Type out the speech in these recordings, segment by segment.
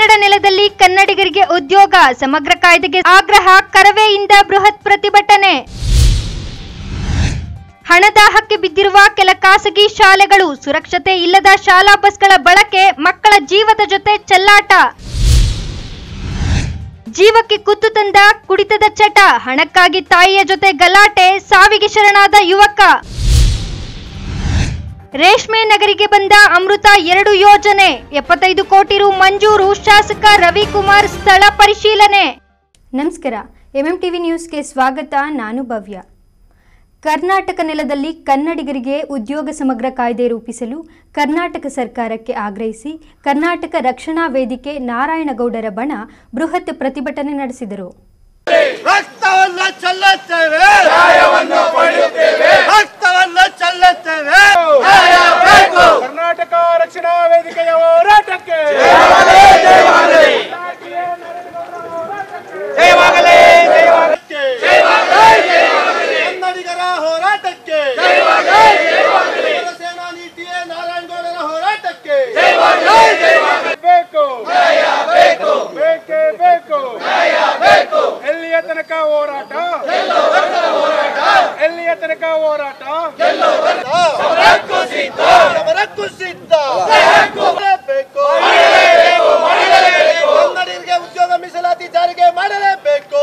ಕನ್ನಡ ನೆಲದಲ್ಲಿ ಕನ್ನಡಿಗರಿಗೆ ಉದ್ಯೋಗ ಸಮಗ್ರ ಕಾಯ್ದೆಗೆ ಆಗ್ರಹ ಕರವೆಯಿಂದ ಬೃಹತ್ ಪ್ರತಿಭಟನೆ ಹಣದಾಹಕ್ಕೆ ಬಿದ್ದಿರುವ ಕೆಲ ಖಾಸಗಿ ಶಾಲೆಗಳು ಸುರಕ್ಷತೆ ಇಲ್ಲದ ಶಾಲಾ ಬಸ್ಗಳ ಬಳಕೆ ಮಕ್ಕಳ ಜೀವದ ಜೊತೆ ಚೆಲ್ಲಾಟ ಜೀವಕ್ಕೆ ಕುತ್ತು ತಂದ ಕುಡಿತದ ಚಟ ಹಣಕ್ಕಾಗಿ ತಾಯಿಯ ಜೊತೆ ಗಲಾಟೆ ಸಾವಿಗೆ ಶರಣಾದ ಯುವಕ ರೇಷ್ಮೆ ನಗರಿಗೆ ಬಂದ ಅಮೃತ ಎರಡು ಯೋಜನೆ ಎಪ್ಪತ್ತೈದು ಕೋಟಿ ರು ಮಂಜೂರು ಶಾಸಕ ರವಿಕುಮಾರ್ ಸ್ಥಳ ಪರಿಶೀಲನೆ ನಮಸ್ಕಾರ ಎಂಎಂ ಟಿವಿ ನ್ಯೂಸ್ಗೆ ಸ್ವಾಗತ ನಾನು ಭವ್ಯ ಕರ್ನಾಟಕ ನೆಲದಲ್ಲಿ ಕನ್ನಡಿಗರಿಗೆ ಉದ್ಯೋಗ ಸಮಗ್ರ ಕಾಯ್ದೆ ರೂಪಿಸಲು ಕರ್ನಾಟಕ ಸರ್ಕಾರಕ್ಕೆ ಆಗ್ರಹಿಸಿ ಕರ್ನಾಟಕ ರಕ್ಷಣಾ ವೇದಿಕೆ ನಾರಾಯಣಗೌಡರ ಬಣ ಬೃಹತ್ ಪ್ರತಿಭಟನೆ ನಡೆಸಿದರು ರಕ್ತವನ್ನ ಚೆಲ್ಲುತ್ತೇವೆ ರಕ್ತವನ್ನ ಚೆಲ್ಲುತ್ತೇವೆ ಕರ್ನಾಟಕ ರಕ್ಷಣಾ ವೇದಿಕೆಯ ಹೋರಾಟಕ್ಕೆ ಕನ್ನಡಿಗರ ಹೋರಾಟಕ್ಕೆ ಸೇನಾನಿ ಟಿ ಎ ನಾರಾಯಣಗೌಡರ ಹೋರಾಟಕ್ಕೆ ಬೇಕು ಬೇಕೇ ಬೇಕು ಎಲ್ಲಿಯ ತನಕ ಹೋರಾಟ ಎಲ್ಲಿಯ ತನಕ ಹೋರಾಟ ಸಮರಕ್ಕೂ ಸಿದ್ಧ ಬೇಕು ಕನ್ನಡಿಗರಿಗೆ ಉದ್ಯೋಗ ಮೀಸಲಾತಿ ಜಾರಿಗೆ ಮಾಡಲೇಬೇಕು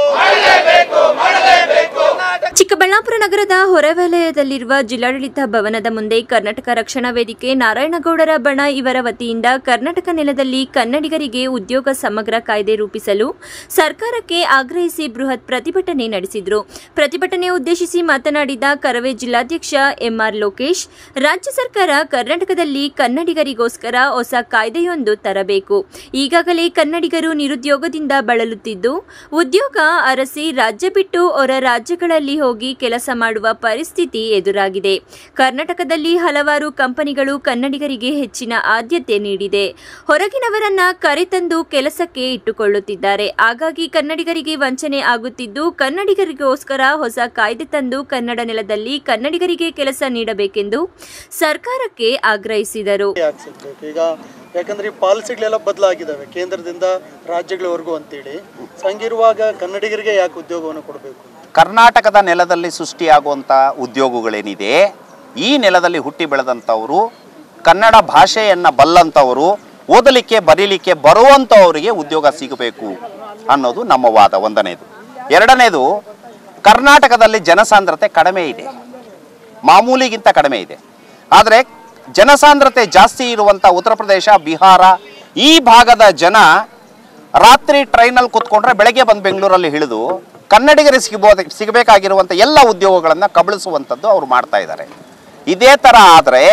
ಕರ್ನಾಟಕ ಚಿಕ್ಕಬಳ್ಳಾಪುರ ನಗರದ ಹೊರವಲಯದಲ್ಲಿರುವ ಜಿಲ್ಲಾಡಳಿತ ಭವನದ ಮುಂದೆ ಕರ್ನಾಟಕ ರಕ್ಷಣಾ ವೇದಿಕೆ ನಾರಾಯಣಗೌಡರ ಬಣ ಇವರ ವತಿಯಿಂದ ಕರ್ನಾಟಕ ನೆಲದಲ್ಲಿ ಕನ್ನಡಿಗರಿಗೆ ಉದ್ಯೋಗ ಸಮಗ್ರ ಕಾಯ್ದೆ ರೂಪಿಸಲು ಸರ್ಕಾರಕ್ಕೆ ಆಗ್ರಹಿಸಿ ಬೃಹತ್ ಪ್ರತಿಭಟನೆ ನಡೆಸಿದರು ಪ್ರತಿಭಟನೆ ಉದ್ದೇಶಿಸಿ ಮಾತನಾಡಿದ ಕರವೇ ಜಿಲ್ಲಾಧ್ಯಕ್ಷ ಎಂಆರ್ ಲೋಕೇಶ್ ರಾಜ್ಯ ಸರ್ಕಾರ ಕರ್ನಾಟಕದಲ್ಲಿ ಕನ್ನಡಿಗರಿಗೋಸ್ಕರ ಹೊಸ ಕಾಯ್ದೆಯೊಂದು ತರಬೇಕು ಈಗಾಗಲೇ ಕನ್ನಡಿಗರು ನಿರುದ್ಯೋಗದಿಂದ ಬಳಲುತ್ತಿದ್ದು ಉದ್ಯೋಗ ಅರಸಿ ರಾಜ್ಯ ಬಿಟ್ಟು ಹೊರ ರಾಜ್ಯಗಳಲ್ಲಿ ಹೋಗಿ ಕೆಲಸ ಮಾಡುವ ಪರಿಸ್ಥಿತಿ ಎದುರಾಗಿದೆ ಕರ್ನಾಟಕದಲ್ಲಿ ಹಲವಾರು ಕಂಪನಿಗಳು ಕನ್ನಡಿಗರಿಗೆ ಹೆಚ್ಚಿನ ಆದ್ಯತೆ ನೀಡಿದೆ ಹೊರಗಿನವರನ್ನ ಕರೆತಂದು ಕೆಲಸಕ್ಕೆ ಇಟ್ಟುಕೊಳ್ಳುತ್ತಿದ್ದಾರೆ ಹಾಗಾಗಿ ಕನ್ನಡಿಗರಿಗೆ ವಂಚನೆ ಆಗುತ್ತಿದ್ದು ಕನ್ನಡಿಗರಿಗೋಸ್ಕರ ಹೊಸ ಕಾಯ್ದೆ ತಂದು ಕನ್ನಡ ನೆಲದಲ್ಲಿ ಕನ್ನಡಿಗರಿಗೆ ಕೆಲಸ ನೀಡಬೇಕೆಂದು ಸರ್ಕಾರಕ್ಕೆ ಆಗ್ರಹಿಸಿದರು ಆಗ್ಸಿರ್ಬೇಕು ಈಗ ಯಾಕಂದ್ರೆ ಈ ಪಾಲಿಸಿಗಳೆಲ್ಲ ಬದಲಾಗಿದ್ದಾವೆ ಕೇಂದ್ರದಿಂದ ರಾಜ್ಯಗಳವರೆಗೂ ಅಂತೇಳಿ ಸೊ ಹಂಗಿರುವಾಗ ಕನ್ನಡಿಗರಿಗೆ ಯಾಕೆ ಉದ್ಯೋಗವನ್ನು ಕೊಡಬೇಕು ಕರ್ನಾಟಕದ ನೆಲದಲ್ಲಿ ಸೃಷ್ಟಿಯಾಗುವಂಥ ಉದ್ಯೋಗಗಳೇನಿದೆ ಈ ನೆಲದಲ್ಲಿ ಹುಟ್ಟಿ ಬೆಳೆದಂಥವರು ಕನ್ನಡ ಭಾಷೆಯನ್ನು ಬಲ್ಲಂಥವರು ಓದಲಿಕ್ಕೆ ಬರೀಲಿಕ್ಕೆ ಬರುವಂಥವರಿಗೆ ಉದ್ಯೋಗ ಸಿಗಬೇಕು ಅನ್ನೋದು ನಮ್ಮ ವಾದ ಒಂದನೇದು ಎರಡನೇದು ಕರ್ನಾಟಕದಲ್ಲಿ ಜನಸಾಂದ್ರತೆ ಕಡಿಮೆ ಇದೆ ಮಾಮೂಲಿಗಿಂತ ಕಡಿಮೆ ಇದೆ ಆದರೆ ಜನಸಾಂದ್ರತೆ ಜಾಸ್ತಿ ಇರುವಂಥ ಉತ್ತರ ಪ್ರದೇಶ ಬಿಹಾರ ಈ ಭಾಗದ ಜನ ರಾತ್ರಿ ಟ್ರೈನಲ್ಲಿ ಕೂತ್ಕೊಂಡ್ರೆ ಬೆಳಗ್ಗೆ ಬಂದು ಬೆಂಗಳೂರಲ್ಲಿ ಇಳಿದು ಕನ್ನಡಿಗರಿಗೆ ಸಿಗಬಹುದ ಸಿಗಬೇಕಾಗಿರುವಂಥ ಎಲ್ಲ ಉದ್ಯೋಗಗಳನ್ನು ಕಬಳಿಸುವಂಥದ್ದು ಅವರು ಮಾಡ್ತಾ ಇದ್ದಾರೆ ಇದೇ ಥರ ಆದರೆ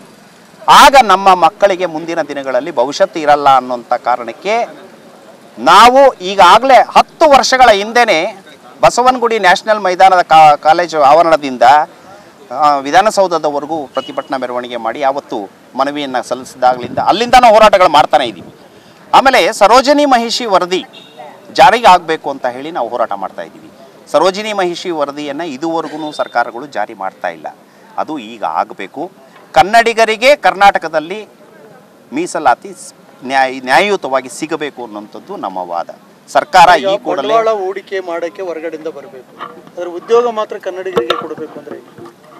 ಆಗ ನಮ್ಮ ಮಕ್ಕಳಿಗೆ ಮುಂದಿನ ದಿನಗಳಲ್ಲಿ ಭವಿಷ್ಯತ್ತು ಇರಲ್ಲ ಅನ್ನೋಂಥ ಕಾರಣಕ್ಕೆ ನಾವು ಈಗಾಗಲೇ ಹತ್ತು ವರ್ಷಗಳ ಹಿಂದೆನೇ ಬಸವನಗುಡಿ ನ್ಯಾಷನಲ್ ಮೈದಾನದ ಕಾ ಕಾಲೇಜು ಆವರಣದಿಂದ ಆ, ವಿಧಾನಸೌಧದವರೆಗೂ ಪ್ರತಿಭಟನಾ ಮೆರವಣಿಗೆ ಮಾಡಿ ಯಾವತ್ತು ಮನವಿಯನ್ನು ಸಲ್ಲಿಸಿದಾಗಲಿಂದ ಅಲ್ಲಿಂದ ನಾವು ಹೋರಾಟಗಳು ಮಾಡ್ತಾನೆ ಇದ್ದೀವಿ ಆಮೇಲೆ ಸರೋಜಿನಿ ಮಹಿಷಿ ವರದಿ ಜಾರಿಗೆ ಆಗಬೇಕು ಅಂತ ಹೇಳಿ ನಾವು ಹೋರಾಟ ಮಾಡ್ತಾ ಇದ್ದೀವಿ ಸರೋಜಿನಿ ಮಹಿಷಿ ವರದಿಯನ್ನು ಇದುವರೆಗೂ ಸರ್ಕಾರಗಳು ಜಾರಿ ಮಾಡ್ತಾ ಇಲ್ಲ ಅದು ಈಗ ಆಗಬೇಕು ಕನ್ನಡಿಗರಿಗೆ ಕರ್ನಾಟಕದಲ್ಲಿ ಮೀಸಲಾತಿ ಸ್- ನ್ಯಾಯ ನ್ಯಾಯಯುತವಾಗಿ ಸಿಗಬೇಕು ಅನ್ನೋಂಥದ್ದು ನಮ್ಮ ವಾದ ಸರ್ಕಾರ ಈ ಈಗ ಕೂಡಲೇ ಬಂಡವಾಳ ಹೂಡಿಕೆ ಮಾಡಕ್ಕೆ ಹೊರಗಡೆಯಿಂದ ಬರಬೇಕು ಅದ್ರ ಉದ್ಯೋಗ ಮಾತ್ರ ಕನ್ನಡಿಗರಿಗೆ ಕೊಡಬೇಕು ಅಂದ್ರೆ ಹೇಗೆ?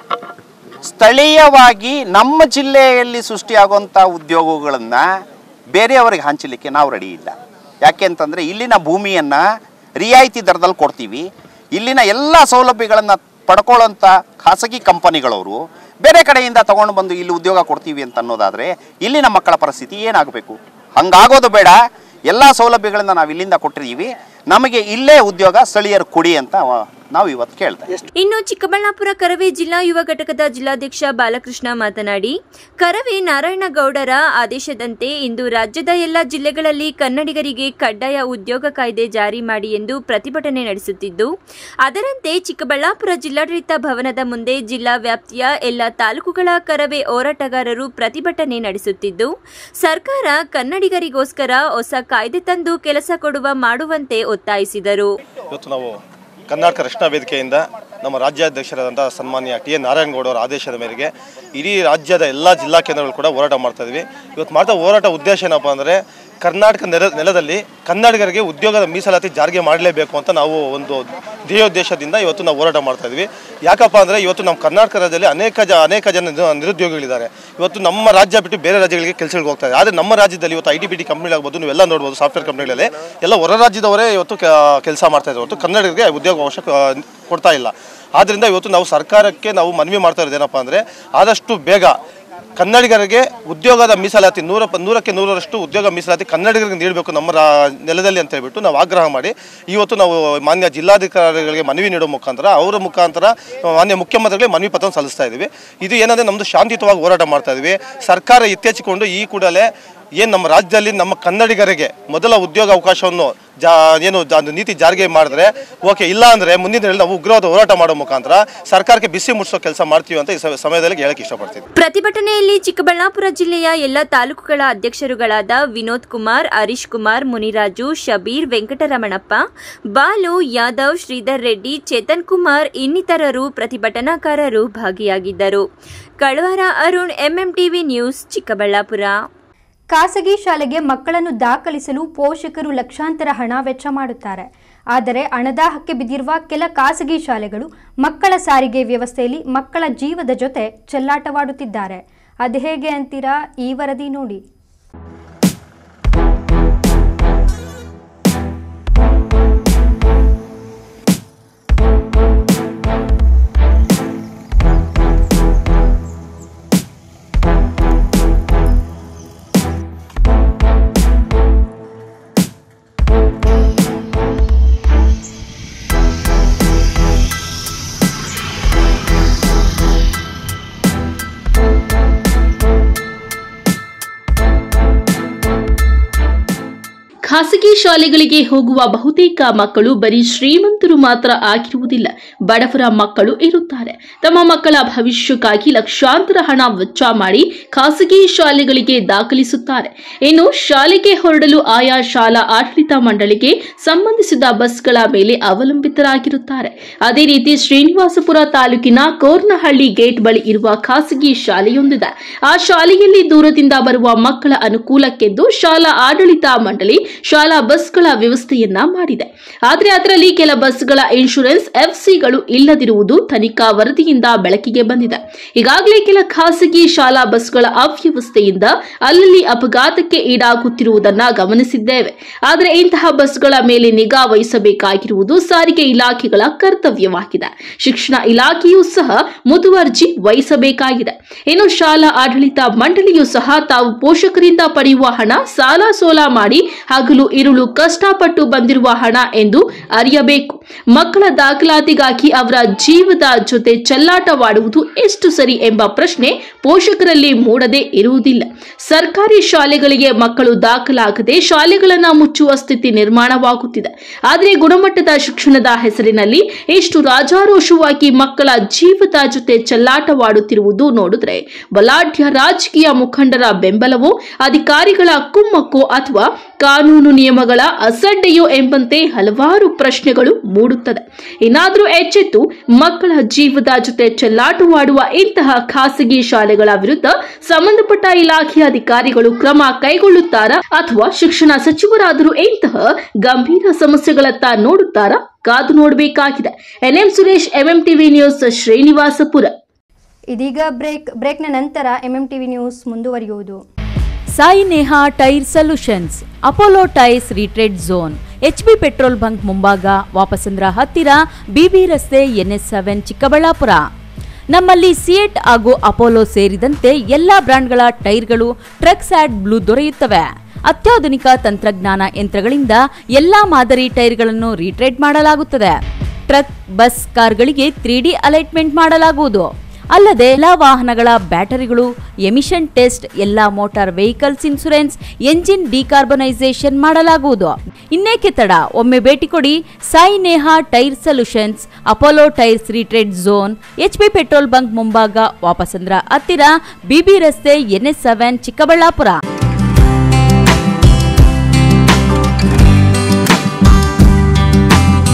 ಸ್ಥಳೀಯವಾಗಿ ನಮ್ಮ ಜಿಲ್ಲೆಯಲ್ಲಿ ಸೃಷ್ಟಿಯಾಗುವಂಥ ಉದ್ಯೋಗಗಳನ್ನು ಬೇರೆಯವರಿಗೆ ಹಂಚಲಿಕ್ಕೆ ನಾವು ರೆಡಿ ಇಲ್ಲ ಯಾಕೆ ಅಂತಂದರೆ ಇಲ್ಲಿನ ಭೂಮಿಯನ್ನು ರಿಯಾಯಿತಿ ದರದಲ್ಲಿ ಕೊಡ್ತೀವಿ ಇಲ್ಲಿನ ಎಲ್ಲ ಸೌಲಭ್ಯಗಳನ್ನು ಪಡ್ಕೊಳ್ಳೋಂಥ ಖಾಸಗಿ ಕಂಪನಿಗಳವರು ಬೇರೆ ಕಡೆಯಿಂದ ತಗೊಂಡು ಬಂದು ಇಲ್ಲಿ ಉದ್ಯೋಗ ಕೊಡ್ತೀವಿ ಅಂತ ಅನ್ನೋದಾದರೆ ಇಲ್ಲಿನ ಮಕ್ಕಳ ಪರಿಸ್ಥಿತಿ ಏನಾಗಬೇಕು ಹಂಗಾಗೋದು ಬೇಡ ಎಲ್ಲ ಸೌಲಭ್ಯಗಳನ್ನು ನಾವು ಇಲ್ಲಿಂದ ಕೊಟ್ಟಿದ್ದೀವಿ ನಮಗೆ ಇಲ್ಲೇ ಉದ್ಯೋಗ ಸ್ಥಳೀಯರು ಕೊಡಿ ಅಂತ ಅವ- ನಾವು ಇವತ್ತು ಕೇಳ್ತಾ ಇದ್ದೀವಿ. ಇನ್ನು ಚಿಕ್ಕಬಳ್ಳಾಪುರ ಕರವೇ ಜಿಲ್ಲಾ ಯುವ ಘಟಕದ ಜಿಲ್ಲಾಧ್ಯಕ್ಷ ಬಾಲಕೃಷ್ಣ ಮಾತನಾಡಿ ಕರವೇ ನಾರಾಯಣಗೌಡರ ಆದೇಶದಂತೆ ಇಂದು ರಾಜ್ಯದ ಎಲ್ಲ ಜಿಲ್ಲೆಗಳಲ್ಲಿ ಕನ್ನಡಿಗರಿಗೆ ಕಡ್ಡಾಯ ಉದ್ಯೋಗ ಕಾಯ್ದೆ ಜಾರಿ ಮಾಡಿ ಎಂದು ಪ್ರತಿಭಟನೆ ನಡೆಸುತ್ತಿದ್ದು ಅದರಂತೆ ಚಿಕ್ಕಬಳ್ಳಾಪುರ ಜಿಲ್ಲಾಡಳಿತ ಭವನದ ಮುಂದೆ ಜಿಲ್ಲಾ ವ್ಯಾಪ್ತಿಯ ಎಲ್ಲ ತಾಲೂಕುಗಳ ಕರವೇ ಹೋರಾಟಗಾರರು ಪ್ರತಿಭಟನೆ ನಡೆಸುತ್ತಿದ್ದು ಸರ್ಕಾರ ಕನ್ನಡಿಗರಿಗೋಸ್ಕರ ಹೊಸ ಕಾಯ್ದೆ ತಂದು ಕೆಲಸ ಕೊಡುವ ಮಾಡುವಂತೆ ಒತ್ತಾಯಿಸಿದರು ಇವತ್ತು ನಾವು ಕರ್ನಾಟಕ ರಕ್ಷಣಾ ವೇದಿಕೆಯಿಂದ ನಮ್ಮ ರಾಜ್ಯಾಧ್ಯಕ್ಷರಾದಂಥ ಸನ್ಮಾನ್ಯ ಟಿ ಎನ್ ನಾರಾಯಣಗೌಡ ಅವರ ಆದೇಶದ ಮೇರೆಗೆ ಇಡೀ ರಾಜ್ಯದ ಎಲ್ಲ ಜಿಲ್ಲಾ ಕೇಂದ್ರಗಳು ಕೂಡ ಹೋರಾಟ ಮಾಡ್ತಾ ಇದ್ವಿ ಇವತ್ತು ಮಾಡ್ತಾ ಹೋರಾಟ ಉದ್ದೇಶ ಏನಪ್ಪ ಅಂದರೆ ಕರ್ನಾಟಕ ನೆಲ ನೆಲದಲ್ಲಿ ಕನ್ನಡಿಗರಿಗೆ ಉದ್ಯೋಗದ ಮೀಸಲಾತಿ ಜಾರಿಗೆ ಮಾಡಲೇಬೇಕು ಅಂತ ನಾವು ಒಂದು ಧ್ಯೇಯೋದ್ದೇಶದಿಂದ ಇವತ್ತು ನಾವು ಹೋರಾಟ ಮಾಡ್ತಾ ಇದ್ವಿ ಯಾಕಪ್ಪ ಅಂದರೆ ಇವತ್ತು ನಮ್ಮ ಕರ್ನಾಟಕ ರಾಜ್ಯದಲ್ಲಿ ಅನೇಕ ಜ ಅನೇಕ ಜನ ನಿರು- ನಿರುದ್ಯೋಗಿಗಳಿದ್ದಾರೆ ಇವತ್ತು ನಮ್ಮ ರಾಜ್ಯ ಬಿಟ್ಟು ಬೇರೆ ರಾಜ್ಯಗಳಿಗೆ ಕೆಲಸಗಳಿಗೆ ಹೋಗ್ತಾ ಇದೆ ಆದರೆ ನಮ್ಮ ರಾಜ್ಯದಲ್ಲಿ ಇವತ್ತು I T B T company ಆಗ್ಬೋದು ನೀವೆಲ್ಲ ನೋಡ್ಬೋದು ಸಾಫ್ಟ್ವೇರ್ ಕಂಪ್ನಿಗಳಲ್ಲಿ ಎಲ್ಲ ಹೊರ ರಾಜ್ಯದವರೇ ಇವತ್ತು ಕೆಲಸ ಮಾಡ್ತಾ ಇದ್ದಾರೆ ಹೊರತು ಕನ್ನಡಿಗರಿಗೆ ಉದ್ಯೋಗ ಅವಕಾಶ ಕೊಡ್ತಾ ಇಲ್ಲ ಆದ್ದರಿಂದ ಇವತ್ತು ನಾವು ಸರ್ಕಾರಕ್ಕೆ ನಾವು ಮನವಿ ಮಾಡ್ತಾ ಇರೋದು ಏನಪ್ಪ ಅಂದರೆ ಆದಷ್ಟು ಬೇಗ ಕನ್ನಡಿಗರಿಗೆ ಉದ್ಯೋಗದ ಮೀಸಲಾತಿ ನೂರ ಪ- ನೂರಕ್ಕೆ ನೂರರಷ್ಟು ಉದ್ಯೋಗ ಮೀಸಲಾತಿ ಕನ್ನಡಿಗರಿಗೆ ನೀಡಬೇಕು ನಮ್ಮ ರಾ ನೆಲದಲ್ಲಿ ಅಂತ ಹೇಳ್ಬಿಟ್ಟು ನಾವು ಆಗ್ರಹ ಮಾಡಿ ಇವತ್ತು ನಾವು ಮಾನ್ಯ ಜಿಲ್ಲಾಧಿಕಾರಿಗಳಿಗೆ ಮನವಿ ನೀಡೋ ಮುಖಾಂತರ ಅವರ ಮುಖಾಂತರ ಮಾನ್ಯ ಮುಖ್ಯಮಂತ್ರಿಗಳಿಗೆ ಮನವಿ ಪತ್ರ ಸಲ್ಲಿಸ್ತಾ ಇದ್ದೀವಿ ಇದು ಏನಂದರೆ ನಮ್ಮದು ಶಾಂತಿಯುತವಾಗಿ ಹೋರಾಟ ಮಾಡ್ತಾ ಇದ್ದೀವಿ ಸರ್ಕಾರ ಎತ್ತೆಚ್ಚಿಕೊಂಡು ಈ ಕೂಡಲೇ ಏನು ನಮ್ಮ ರಾಜ್ಯದಲ್ಲಿ ನಮ್ಮ ಕನ್ನಡಿಗರಿಗೆ ಮೊದಲ ಉದ್ಯೋಗ ಅವಕಾಶವನ್ನು ಜಾ ಏನು ಜಾ- ಒಂದು ನೀತಿ ಜಾರಿಗೆ ಮಾಡಿದ್ರೆ ಓಕೆ ಇಲ್ಲ ಅಂದರೆ ಮುಂದಿನ ದಿನದಲ್ಲಿ ನಾವು ಉಗ್ರವಾದ ಹೋರಾಟ ಮಾಡೋ ಮುಖಾಂತರ ಸರ್ಕಾರಕ್ಕೆ ಬಿಸಿ ಮುಟ್ಟಿಸೋ ಕೆಲಸ ಮಾಡ್ತೀವಿ ಅಂತ ಈ ಸ- ಸಮಯದಲ್ಲಿ ಹೇಳಕ್ಕೆ ಇಷ್ಟಪಡ್ತೀನಿ ಪ್ರತಿಭಟನೆಯಲ್ಲಿ ಚಿಕ್ಕಬಳ್ಳಾಪುರ ಜಿಲ್ಲೆಯ ಎಲ್ಲ ತಾಲೂಕುಗಳ ಅಧ್ಯಕ್ಷರುಗಳಾದ ವಿನೋದ್ ಕುಮಾರ್ ಹರೀಶ್ ಕುಮಾರ್ ಮುನಿರಾಜು ಶಬೀರ್ ವೆಂಕಟರಮಣಪ್ಪ ಬಾಲು ಯಾದವ್ ಶ್ರೀಧರ್ ರೆಡ್ಡಿ ಚೇತನ್ ಕುಮಾರ್ ಇನ್ನಿತರರು ಪ್ರತಿಭಟನಾಕಾರರು ಭಾಗಿಯಾಗಿದ್ದರು ಕಳವಾರ ಅರುಣ್ ಎಂಎಂಟಿವಿ ನ್ಯೂಸ್ ಚಿಕ್ಕಬಳ್ಳಾಪುರ ಖಾಸಗಿ ಶಾಲೆಗೆ ಮಕ್ಕಳನ್ನು ದಾಖಲಿಸಲು ಪೋಷಕರು ಲಕ್ಷಾಂತರ ಹಣ ವೆಚ್ಚ ಮಾಡುತ್ತಾರೆ ಆದರೆ ಹಣದಾಹಕ್ಕೆ ಬಿದ್ದಿರುವ ಕೆಲ ಖಾಸಗಿ ಶಾಲೆಗಳು ಮಕ್ಕಳ ಸಾರಿಗೆ ವ್ಯವಸ್ಥೆಯಲ್ಲಿ ಮಕ್ಕಳ ಜೀವದ ಜೊತೆ ಚೆಲ್ಲಾಟವಾಡುತ್ತಿದ್ದಾರೆ ಅದು ಹೇಗೆ ಅಂತೀರಾ ಈ ವರದಿ ನೋಡಿ ಖಾಸಗಿ ಶಾಲೆಗಳಿಗೆ ಹೋಗುವ ಬಹುತೇಕ ಮಕ್ಕಳು ಬರೀ ಶ್ರೀಮಂತರು ಮಾತ್ರ ಆಗಿರುವುದಿಲ್ಲ ಬಡವರ ಮಕ್ಕಳು ಇರುತ್ತಾರೆ ತಮ್ಮ ಮಕ್ಕಳ ಭವಿಷ್ಯಕ್ಕಾಗಿ ಲಕ್ಷಾಂತರ ಹಣ ವೆಚ್ಚ ಮಾಡಿ ಖಾಸಗಿ ಶಾಲೆಗಳಿಗೆ ದಾಖಲಿಸುತ್ತಾರೆ ಇನ್ನು ಶಾಲೆಗೆ ಹೊರಡಲು ಆಯಾ ಶಾಲಾ ಆಡಳಿತ ಮಂಡಳಿಗೆ ಸಂಬಂಧಿಸಿದ ಬಸ್ಗಳ ಮೇಲೆ ಅವಲಂಬಿತರಾಗಿರುತ್ತಾರೆ ಅದೇ ರೀತಿ ಶ್ರೀನಿವಾಸಪುರ ತಾಲೂಕಿನ ಕೋರ್ನಹಳ್ಳಿ ಗೇಟ್ ಬಳಿ ಇರುವ ಖಾಸಗಿ ಶಾಲೆಯೊಂದಿದೆ ಆ ಶಾಲೆಯಲ್ಲಿ ದೂರದಿಂದ ಬರುವ ಮಕ್ಕಳ ಅನುಕೂಲಕ್ಕೆಂದು ಶಾಲಾ ಆಡಳಿತ ಮಂಡಳಿ ಶಾಲಾ ಬಸ್ಗಳ ವ್ಯವಸ್ಥೆಯನ್ನ ಮಾಡಿದೆ ಆದರೆ ಅದರಲ್ಲಿ ಕೆಲ ಬಸ್ಗಳ ಇನ್ಶೂರೆನ್ಸ್ ಎಫ್ಸಿಗಳು ಇಲ್ಲದಿರುವುದು ತನಿಖಾ ವರದಿಯಿಂದ ಬೆಳಕಿಗೆ ಬಂದಿದೆ ಈಗಾಗಲೇ ಕೆಲ ಖಾಸಗಿ ಶಾಲಾ ಬಸ್ಗಳ ಅವ್ಯವಸ್ಥೆಯಿಂದ ಅಲ್ಲಲ್ಲಿ ಅಪಘಾತಕ್ಕೆ ಈಡಾಗುತ್ತಿರುವುದನ್ನ ಗಮನಿಸಿದ್ದೇವೆ ಆದರೆ ಇಂತಹ ಬಸ್ಗಳ ಮೇಲೆ ನಿಗಾ ವಹಿಸಬೇಕಾಗಿರುವುದು ಸಾರಿಗೆ ಇಲಾಖೆಗಳ ಕರ್ತವ್ಯವಾಗಿದೆ ಶಿಕ್ಷಣ ಇಲಾಖೆಯೂ ಸಹ ಮುತುವರ್ಜಿ ವಹಿಸಬೇಕಾಗಿದೆ ಇನ್ನು ಶಾಲಾ ಆಡಳಿತ ಮಂಡಳಿಯೂ ಸಹ ತಾವು ಪೋಷಕರಿಂದ ಪಡೆಯುವ ಹಣ ಸಾಲ ಸೋಲ ಮಾಡಿ ಹಗಲು ಇರುಳು ಕಷ್ಟಪಟ್ಟು ಬಂದಿರುವ ಹಣ ಎಂದು ಅರಿಯಬೇಕು ಮಕ್ಕಳ ದಾಖಲಾತಿಗಾಗಿ ಅವರ ಜೀವದ ಜೊತೆ ಚೆಲ್ಲಾಟವಾಡುವುದು ಎಷ್ಟು ಸರಿ ಎಂಬ ಪ್ರಶ್ನೆ ಪೋಷಕರಲ್ಲಿ ಮೂಡದೇ ಇರುವುದಿಲ್ಲ ಸರ್ಕಾರಿ ಶಾಲೆಗಳಿಗೆ ಮಕ್ಕಳು ದಾಖಲಾಗದೆ ಶಾಲೆಗಳನ್ನ ಮುಚ್ಚುವ ಸ್ಥಿತಿ ನಿರ್ಮಾಣವಾಗುತ್ತಿದೆ ಆದರೆ ಗುಣಮಟ್ಟದ ಶಿಕ್ಷಣದ ಹೆಸರಿನಲ್ಲಿ ಇಷ್ಟು ರಾಜಾರೋಷವಾಗಿ ಮಕ್ಕಳ ಜೀವದ ಜೊತೆ ಚೆಲ್ಲಾಟವಾಡುತ್ತಿರುವುದು ನೋಡಿದ್ರೆ ಬಲಾಢ್ಯ ರಾಜಕೀಯ ಮುಖಂಡರ ಬೆಂಬಲವೋ ಅಧಿಕಾರಿಗಳ ಕುಮ್ಮಕ್ಕೋ ಅಥವಾ ಕಾನೂನು ನಿಯಮಗಳ ಅಸಡ್ಡೆಯೋ ಎಂಬಂತೆ ಹಲವಾರು ಪ್ರಶ್ನೆಗಳು ಮೂಡುತ್ತದೆ ಇನ್ನಾದರೂ ಎಚ್ಚೆತ್ತು ಮಕ್ಕಳ ಜೀವದ ಜೊತೆ ಚೆಲ್ಲಾಟವಾಡುವ ಇಂತಹ ಖಾಸಗಿ ಶಾಲೆಗಳ ವಿರುದ್ಧ ಸಂಬಂಧಪಟ್ಟ ಇಲಾಖೆಯ ಅಧಿಕಾರಿಗಳು ಕ್ರಮ ಕೈಗೊಳ್ಳುತ್ತಾರಾ ಅಥವಾ ಶಿಕ್ಷಣ ಸಚಿವರಾದರೂ ಇಂತಹ ಗಂಭೀರ ಸಮಸ್ಯೆಗಳತ್ತ ನೋಡುತ್ತಾರಾ ಕಾದು ನೋಡಬೇಕಾಗಿದೆ NM Suresh MM TV news Srinivaspur ಇದೀಗ ಬ್ರೇಕ್ ಬ್ರೇಕ್ನ ನಂತರ ಎಂಎಂ ಟಿವಿ ನ್ಯೂಸ್ ಮುಂದುವರಿಯುವುದು Sai Neha tyre solutions Apollo tyres retread zone HB petrol bunk ಮುಂಭಾಗ ವಾಪಸಂದ್ರ ಹತ್ತಿರ ಬಿಬಿ ರಸ್ತೆ ಎನ್ಎಸ್ ಸೆವೆನ್ ಚಿಕ್ಕಬಳ್ಳಾಪುರ ನಮ್ಮಲ್ಲಿ ಸಿಯೆಟ್ ಹಾಗೂ ಅಪೋಲೋ ಸೇರಿದಂತೆ ಎಲ್ಲ ಬ್ರ್ಯಾಂಡ್ಗಳ ಟೈರ್ಗಳು ಟ್ರಕ್ಸ್ ಆಡ್ ಬ್ಲೂ ದೊರೆಯುತ್ತವೆ ಅತ್ಯಾಧುನಿಕ ತಂತ್ರಜ್ಞಾನ ಯಂತ್ರಗಳಿಂದ ಎಲ್ಲಾ ಮಾದರಿ ಟೈರ್ಗಳನ್ನು ರೀಟ್ರೇಡ್ ಮಾಡಲಾಗುತ್ತದೆ ಟ್ರಕ್ ಬಸ್ ಕಾರ್ಗಳಿಗೆ ತ್ರೀ ಡಿ ಅಲೈಟ್ಮೆಂಟ್ ಮಾಡಲಾಗುವುದು ಅಲ್ಲದೆ ಎಲ್ಲಾ ವಾಹನಗಳ ಬ್ಯಾಟರಿಗಳು ಎಮಿಷನ್ ಟೆಸ್ಟ್ ಎಲ್ಲಾ motor vehicles insurance engine decarbonisation ಮಾಡಲಾಗುವುದು ಇನ್ನೇಕೆ ತಡ ಒಮ್ಮೆ ಭೇಟಿ ಕೊಡಿ Sai Neha tyre solutions Apollo tyres retread zone H P petrol bunk ಮುಂಭಾಗ ವಾಪಸಂದ್ರ ಹತ್ತಿರ ಬಿಬಿ ರಸ್ತೆ ಎನ್ಎಸ್ ಸೆವೆನ್ ಚಿಕ್ಕಬಳ್ಳಾಪುರ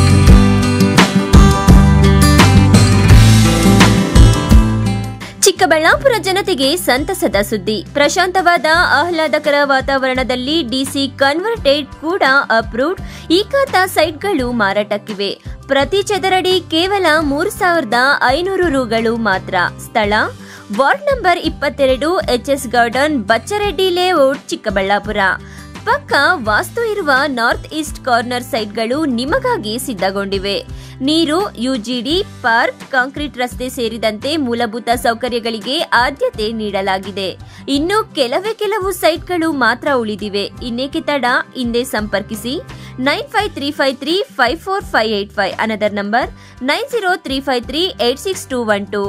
ಚಿಕ್ಕಬಳ್ಳಾಪುರ ಚಿಕ್ಕಬಳ್ಳಾಪುರ ಜನತೆಗೆ ಸಂತಸದ ಸುದ್ದಿ ಪ್ರಶಾಂತವಾದ ಆಹ್ಲಾದಕರ ವಾತಾವರಣದಲ್ಲಿ ಡಿಸಿ ಕನ್ವರ್ಟೆಡ್ ಕೂಡ ಅಪ್ರೂವ್ಡ್ ಈ ಖಾತಾ ಸೈಟ್ಗಳು ಮಾರಾಟಕ್ಕಿವೆ ಪ್ರತಿ ಚದರಡಿ ಕೇವಲ ಮೂರು ಸಾವಿರದ ಐನೂರು ರುಗಳು ಮಾತ್ರ ಸ್ಥಳ ವಾರ್ಡ್ ನಂಬರ್ ಇಪ್ಪತ್ತೆರಡು HS garden Bachchareddy layout Chikkaballapur ಪಕ್ಕ ವಾಸ್ತು ಇರುವ ನಾರ್ತ್ ಈಸ್ಟ್ ಕಾರ್ನರ್ ಸೈಟ್ಗಳು ನಿಮಗಾಗಿ ಸಿದ್ಧಗೊಂಡಿವೆ ನೀರು ಯುಜಿಡಿ ಪಾರ್ಕ್ ಕಾಂಕ್ರೀಟ್ ರಸ್ತೆ ಸೇರಿದಂತೆ ಮೂಲಭೂತ ಸೌಕರ್ಯಗಳಿಗೆ ಆದ್ಯತೆ ನೀಡಲಾಗಿದೆ ಇನ್ನು ಕೆಲವೇ ಕೆಲವು ಸೈಟ್ಗಳು ಮಾತ್ರ ಉಳಿದಿವೆ ಇನ್ನೇಕೆ ತಡ ಹಿಂದೆ ಸಂಪರ್ಕಿಸಿ nine five three five three five four five eight five another number nine zero three five three eight six two one two